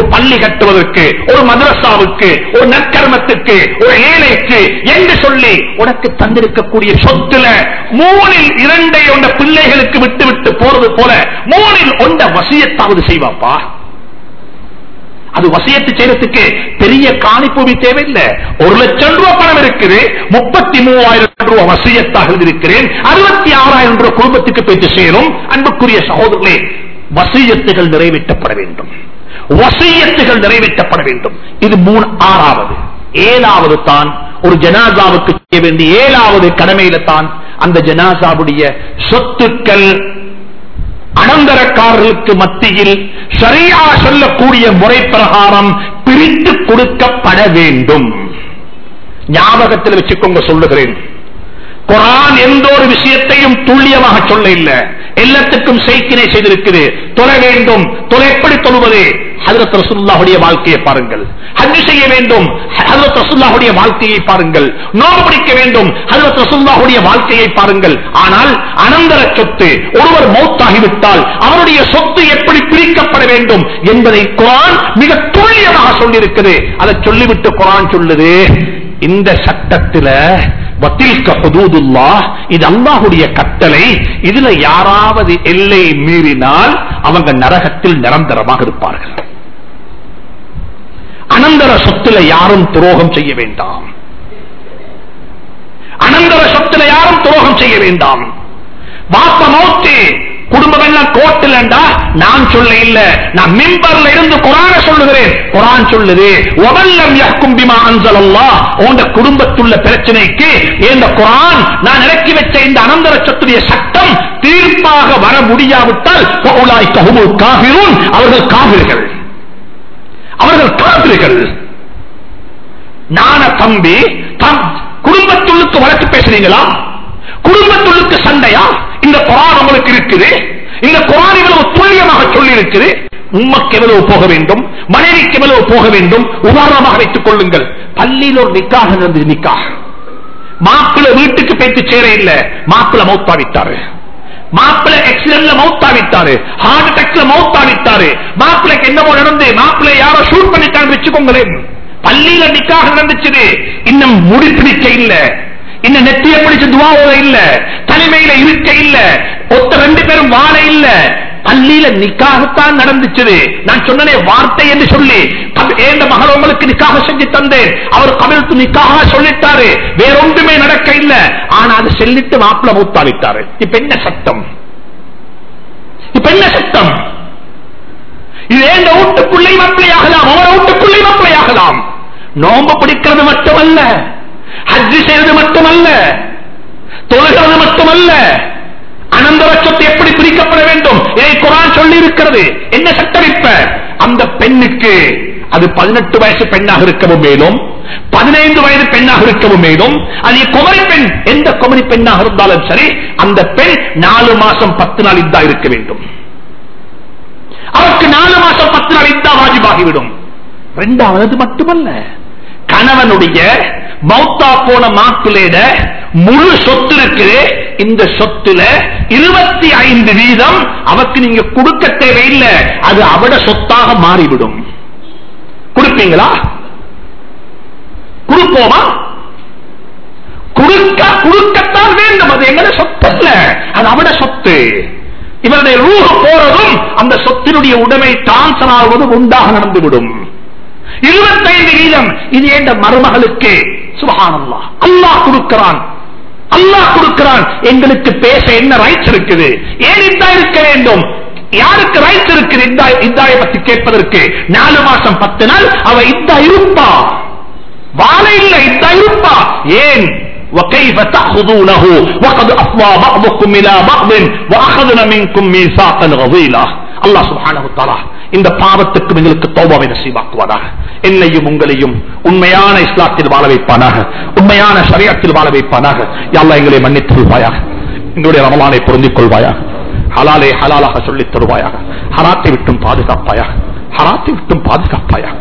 ஒரு பள்ளி கட்டுவதற்கு ஒரு மதரசாவுக்கு ஒரு நற்கர்மத்துக்கு ஒரு ஏழைக்கு என்று சொல்லி உனக்கு தந்திருக்கக்கூடிய சொத்துல மூணில் இரண்டை உண்ட பிள்ளைகளுக்கு விட்டு விட்டு போறது போல மூணில் ஒன்ற வசியத்தாவது செய்வாப்பா அது வசியத்து செய்யறதுக்கு பெரிய காணிப்பூமி தேவையில்லை ஒரு லட்சம் ரூபாய் பணம் இருக்குது முப்பத்தி மூவாயிரம் ரூபாய் வசியத்தாக இருக்கிறேன் அறுபத்தி ஆறாயிரம் ரூபாய் குடும்பத்துக்கு போயிட்டு சேரும் அன்புக்குரிய சகோதரர்களே வசியத்துகள் நிறைவேற்றப்பட வேண்டும் வசியத்துகள் நிறைவேற்றப்பட வேண்டும் இது மூணு ஆறாவது ஏழாவது தான் ஒரு ஜனாசாவுக்கு செய்ய வேண்டிய ஏழாவது கடமையில தான் அந்த ஜனாசாவுடைய சொத்துக்கள் அனந்தரக்காரர்களுக்கு மத்தியில் சரியா சொல்லக்கூடிய முறை பிரகாரம் பிரித்து கொடுக்கப்பட வேண்டும் ஞாபகத்தில் வச்சுக்கோங்க சொல்லுகிறேன் குரான் எந்த ஒரு விஷயத்தையும் துல்லியமாக சொல்ல இல்ல எல்லாத்துக்கும் செய்கினை செய்திருக்குது தொலை வேண்டும் தொலை எப்படி தொழுவது ஹதரத் ரசூல்லாவுடைய வாழ்க்கையை பாருங்கள் ஹஜ் செய்ய வேண்டும் ஹதரத் ரசூல்லாவுடைய வாழ்க்கையை பாருங்கள் நோம்பு பிடிக்க வேண்டும் ஹதரத் ரசூல்லாவுடைய வாழ்க்கையை பாருங்கள் ஆனால் அனந்தர சொத்து ஒருவர் மௌத்தாகிவிட்டால் அவருடைய சொத்து எப்படி பிரிக்கப்பட வேண்டும் என்பதை குரான் மிக துல்லியமாக சொல்லியிருக்குது அதை சொல்லிவிட்டு குரான் சொல்லுது இந்த சட்டத்துல வத்தில்க ஹுதூதுல்லா இது அல்லாஹுடைய கட்டளை இதுல யாராவது எல்லை மீறினால் அவங்க நரகத்தில் நிரந்தரமாக இருப்பார்கள் அனந்தர சொத்துல யாரும் துரோகம் செய்ய வேண்டாம் அனந்தர சொத்துல யாரும் துரோகம் செய்ய வேண்டாம் வாப்ப மௌத்து குடும்பம் எல்லாம் கோட்டிலண்டா நான் சொல்ல இல்ல நான் மிம்பர்ல இருந்து குரான சொல்லுகிறேன் குரான் சொல்லுது ஒவல்லம் யஹ்கும் பிமா அன்ஸலல்லாஹ் உங்க குடும்பத்துள்ள பிரச்சனைக்கு இந்த குரான் நான் இறக்கி வச்ச இந்த அனந்தர சொத்துடைய சட்டம் தீர்ப்பாக வர முடியாவிட்டால் ஃபஉலாய்க ஹுமுல் காஃபிரூன் அவர்கள் காபிர்கள் அவர்கள் காபிர்கள் நான தம்பி தம் குடும்பத்துள்ளுக்கு வழக்கு பேசுறீங்களா குடும்பத்துள்ளுக்கு சண்டையா இந்த குரான் உங்களுக்கு இருக்குது இந்த குரான் இவ்வளவு துல்லியமாக சொல்லி இருக்குது உம்மக்கு எவ்வளவு போக வேண்டும் மனைவிக்கு எவ்வளவு போக வேண்டும் உதாரணமாக வைத்துக் கொள்ளுங்கள் பள்ளியில் ஒரு நிக்காக நடந்தது நிக்காக மாப்பிள்ள வீட்டுக்கு போயிட்டு சேர இல்ல மாப்பிள்ள மௌத்தாவிட்டாரு மாப்பிள்ள ஆக்சிடென்ட்ல மௌத்தாவிட்டாரு ஹார்ட் அட்டாக்ல மௌத்தாவிட்டாரு மாப்பிள்ளைக்கு என்னமோ நடந்து மாப்பிள்ளை யாரோ ஷூட் பண்ணிட்டான்னு வச்சுக்கோங்களேன் பள்ளியில நிக்காக நடந்துச்சு இன்னும் முடிப்பிடிக்க இல்ல இன்னும் நெத்திய பிடிச்ச துவாவோட இல்ல தனிமையில இருக்க இல்ல ஒத்த ரெண்டு பேரும் வாழ இல்ல பள்ளியில நிக்காகத்தான் நடந்துச்சு நான் சொன்னனே வார்த்தை என்று சொல்லி கப- ஏந்த மகள் உங்களுக்கு நிக்காக செஞ்சு தந்தேன் அவர் கபிழ்த்து நிக்காக சொல்லிட்டாரு வேற ஒன்றுமே நடக்க இல்ல ஆனா அதை சொல்லிட்டு மாப்பிள்ள மூத்தாவிட்டாரு இப்ப என்ன சட்டம் இப்ப என்ன சட்டம் இது எந்த வீட்டுக்குள்ளே மாப்பிள்ளையாகலாம் அவர் வீட்டுக்குள்ளே மாப்பிள்ளையாகலாம் நோம்பு பிடிக்கிறது மட்டுமல்ல ஹஜ்ஜி செய்வது மட்டுமல்ல தொழுகிறது மட்டுமல்ல அனந்தர சொத்து எப்படி பிரிக்கப்பட வேண்டும் இதை குரான் சொல்லி இருக்கிறது என்ன சட்டம் இப்ப அந்த பெண்ணுக்கு அது பதினெட்டு வயசு பெண்ணாக இருக்கவும் மேலும் பதினைந்து வயது பெண்ணாக இருக்கவும் மேலும் அது குமரி பெண் எந்த குமரி பெண்ணாக இருந்தாலும் சரி அந்த பெண் நாலு மாசம் பத்து நாள் இதா இருக்க வேண்டும் அவருக்கு நாலு மாசம் பத்து நாள் இதா வாஜிபாகிவிடும் இரண்டாவது மட்டுமல்ல கணவனுடைய மௌத்தா போன மாப்பிள்ளையிட முழு சொத்து இருக்குது இந்த சொத்துல இருபத்தி ஐந்து வீதம் அவருக்கு நீங்க கொடுக்க தேவையில்லை அது அவட சொத்தாக மாறிவிடும் கொடுப்பீங்களா கொடுப்போமா கொடுக்க கொடுக்கத்தான் வேண்டும் அது எங்கட சொத்து அல்ல அது அவட சொத்து இவருடைய ரூஹ போறதும் அந்த சொத்தினுடைய உடைமை டிரான்ஸ்பர் ஆகுவதும் உண்டாக நடந்துவிடும் இருபத்தைந்து வீதம் இது என்ற மருமகளுக்கு சுபகானல்லா அல்லாஹ் கொடுக்கிறான் அல்லாஹ் கொடுக்கிறான் எங்களுக்கு பேச என்ன ரைட்ஸ் இருக்குது ஏன் இதா இருக்க வேண்டும் யாருக்கு ரைட்ஸ் இருக்குது இந்தா இந்தாயை பத்தி கேட்பதற்கு நாலு மாசம் பத்து நாள் அவ இந்தா இருப்பா வாழ இல்லை இந்தா இருப்பா ஏன் وكيف تأخذونه وقد أفضى بعضكم إلى بعض وأخذن منكم ميثاقا غضيلا அல்லாஹ் சுப்ஹானஹு தஆலா இந்த பாவத்துக்கு எங்களுக்கு தௌபாவை நசீபாக்குவதாக என்னையும் உங்களையும் உண்மையான இஸ்லாத்தில் வாழ வைப்பானாக உண்மையான ஷரியத்தில் வாழ வைப்பானாக யா அல்லாஹ் எங்களை மன்னித்து கொள்வாயாக எங்களுடைய ரமலானை பொருந்திக் கொள்வாயாக ஹலாலை ஹலாலாக சொல்லித் தருவாயாக ஹராத்தை விட்டும் பாதுகாப்பாயாக ஹராத்தை விட்டும் பாதுகாப்பாயாக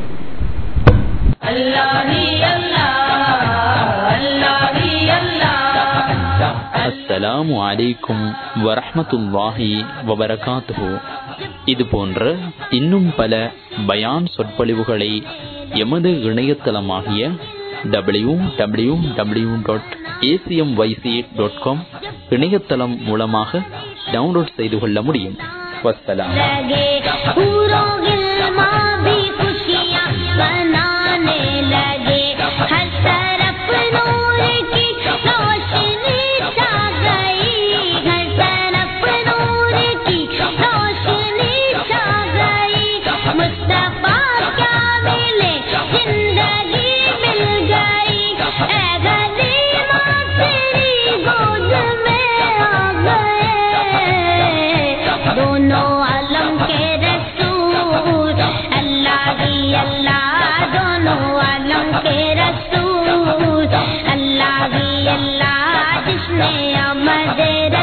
अल्लाह ही अल्लाह अल्लाह ही अल्लाह السلام அஸ்ஸலாமு அலைக்கும் வரஹ்மத்துல்லாஹி வபரகாத்துஹு இது போன்ற இன்னும் பல பயான் சொற்பொழிவுகளை எமது இணையதளமாகிய W W W dot ACM YC dot com இணையதளம் மூலமாக டவுன்லோட் செய்து கொள்ள முடியும் வஸ்ஸலாம் लगे पूरों गिलमा भी खुशियाँ मनाने लगे हर तरफ नूर की रोशनी छा गई हर तरफ नूर की रोशनी छा गई मुस्तफा क्या मिले जिंदगी मिल गई ऐ गरीबा तेरी गोद में आ गए दोनों आलम के रसूल अल्लाह ही अल्लाह दोनों आलम के रसूल अल्लाह ही अल्लाह जिसने अमद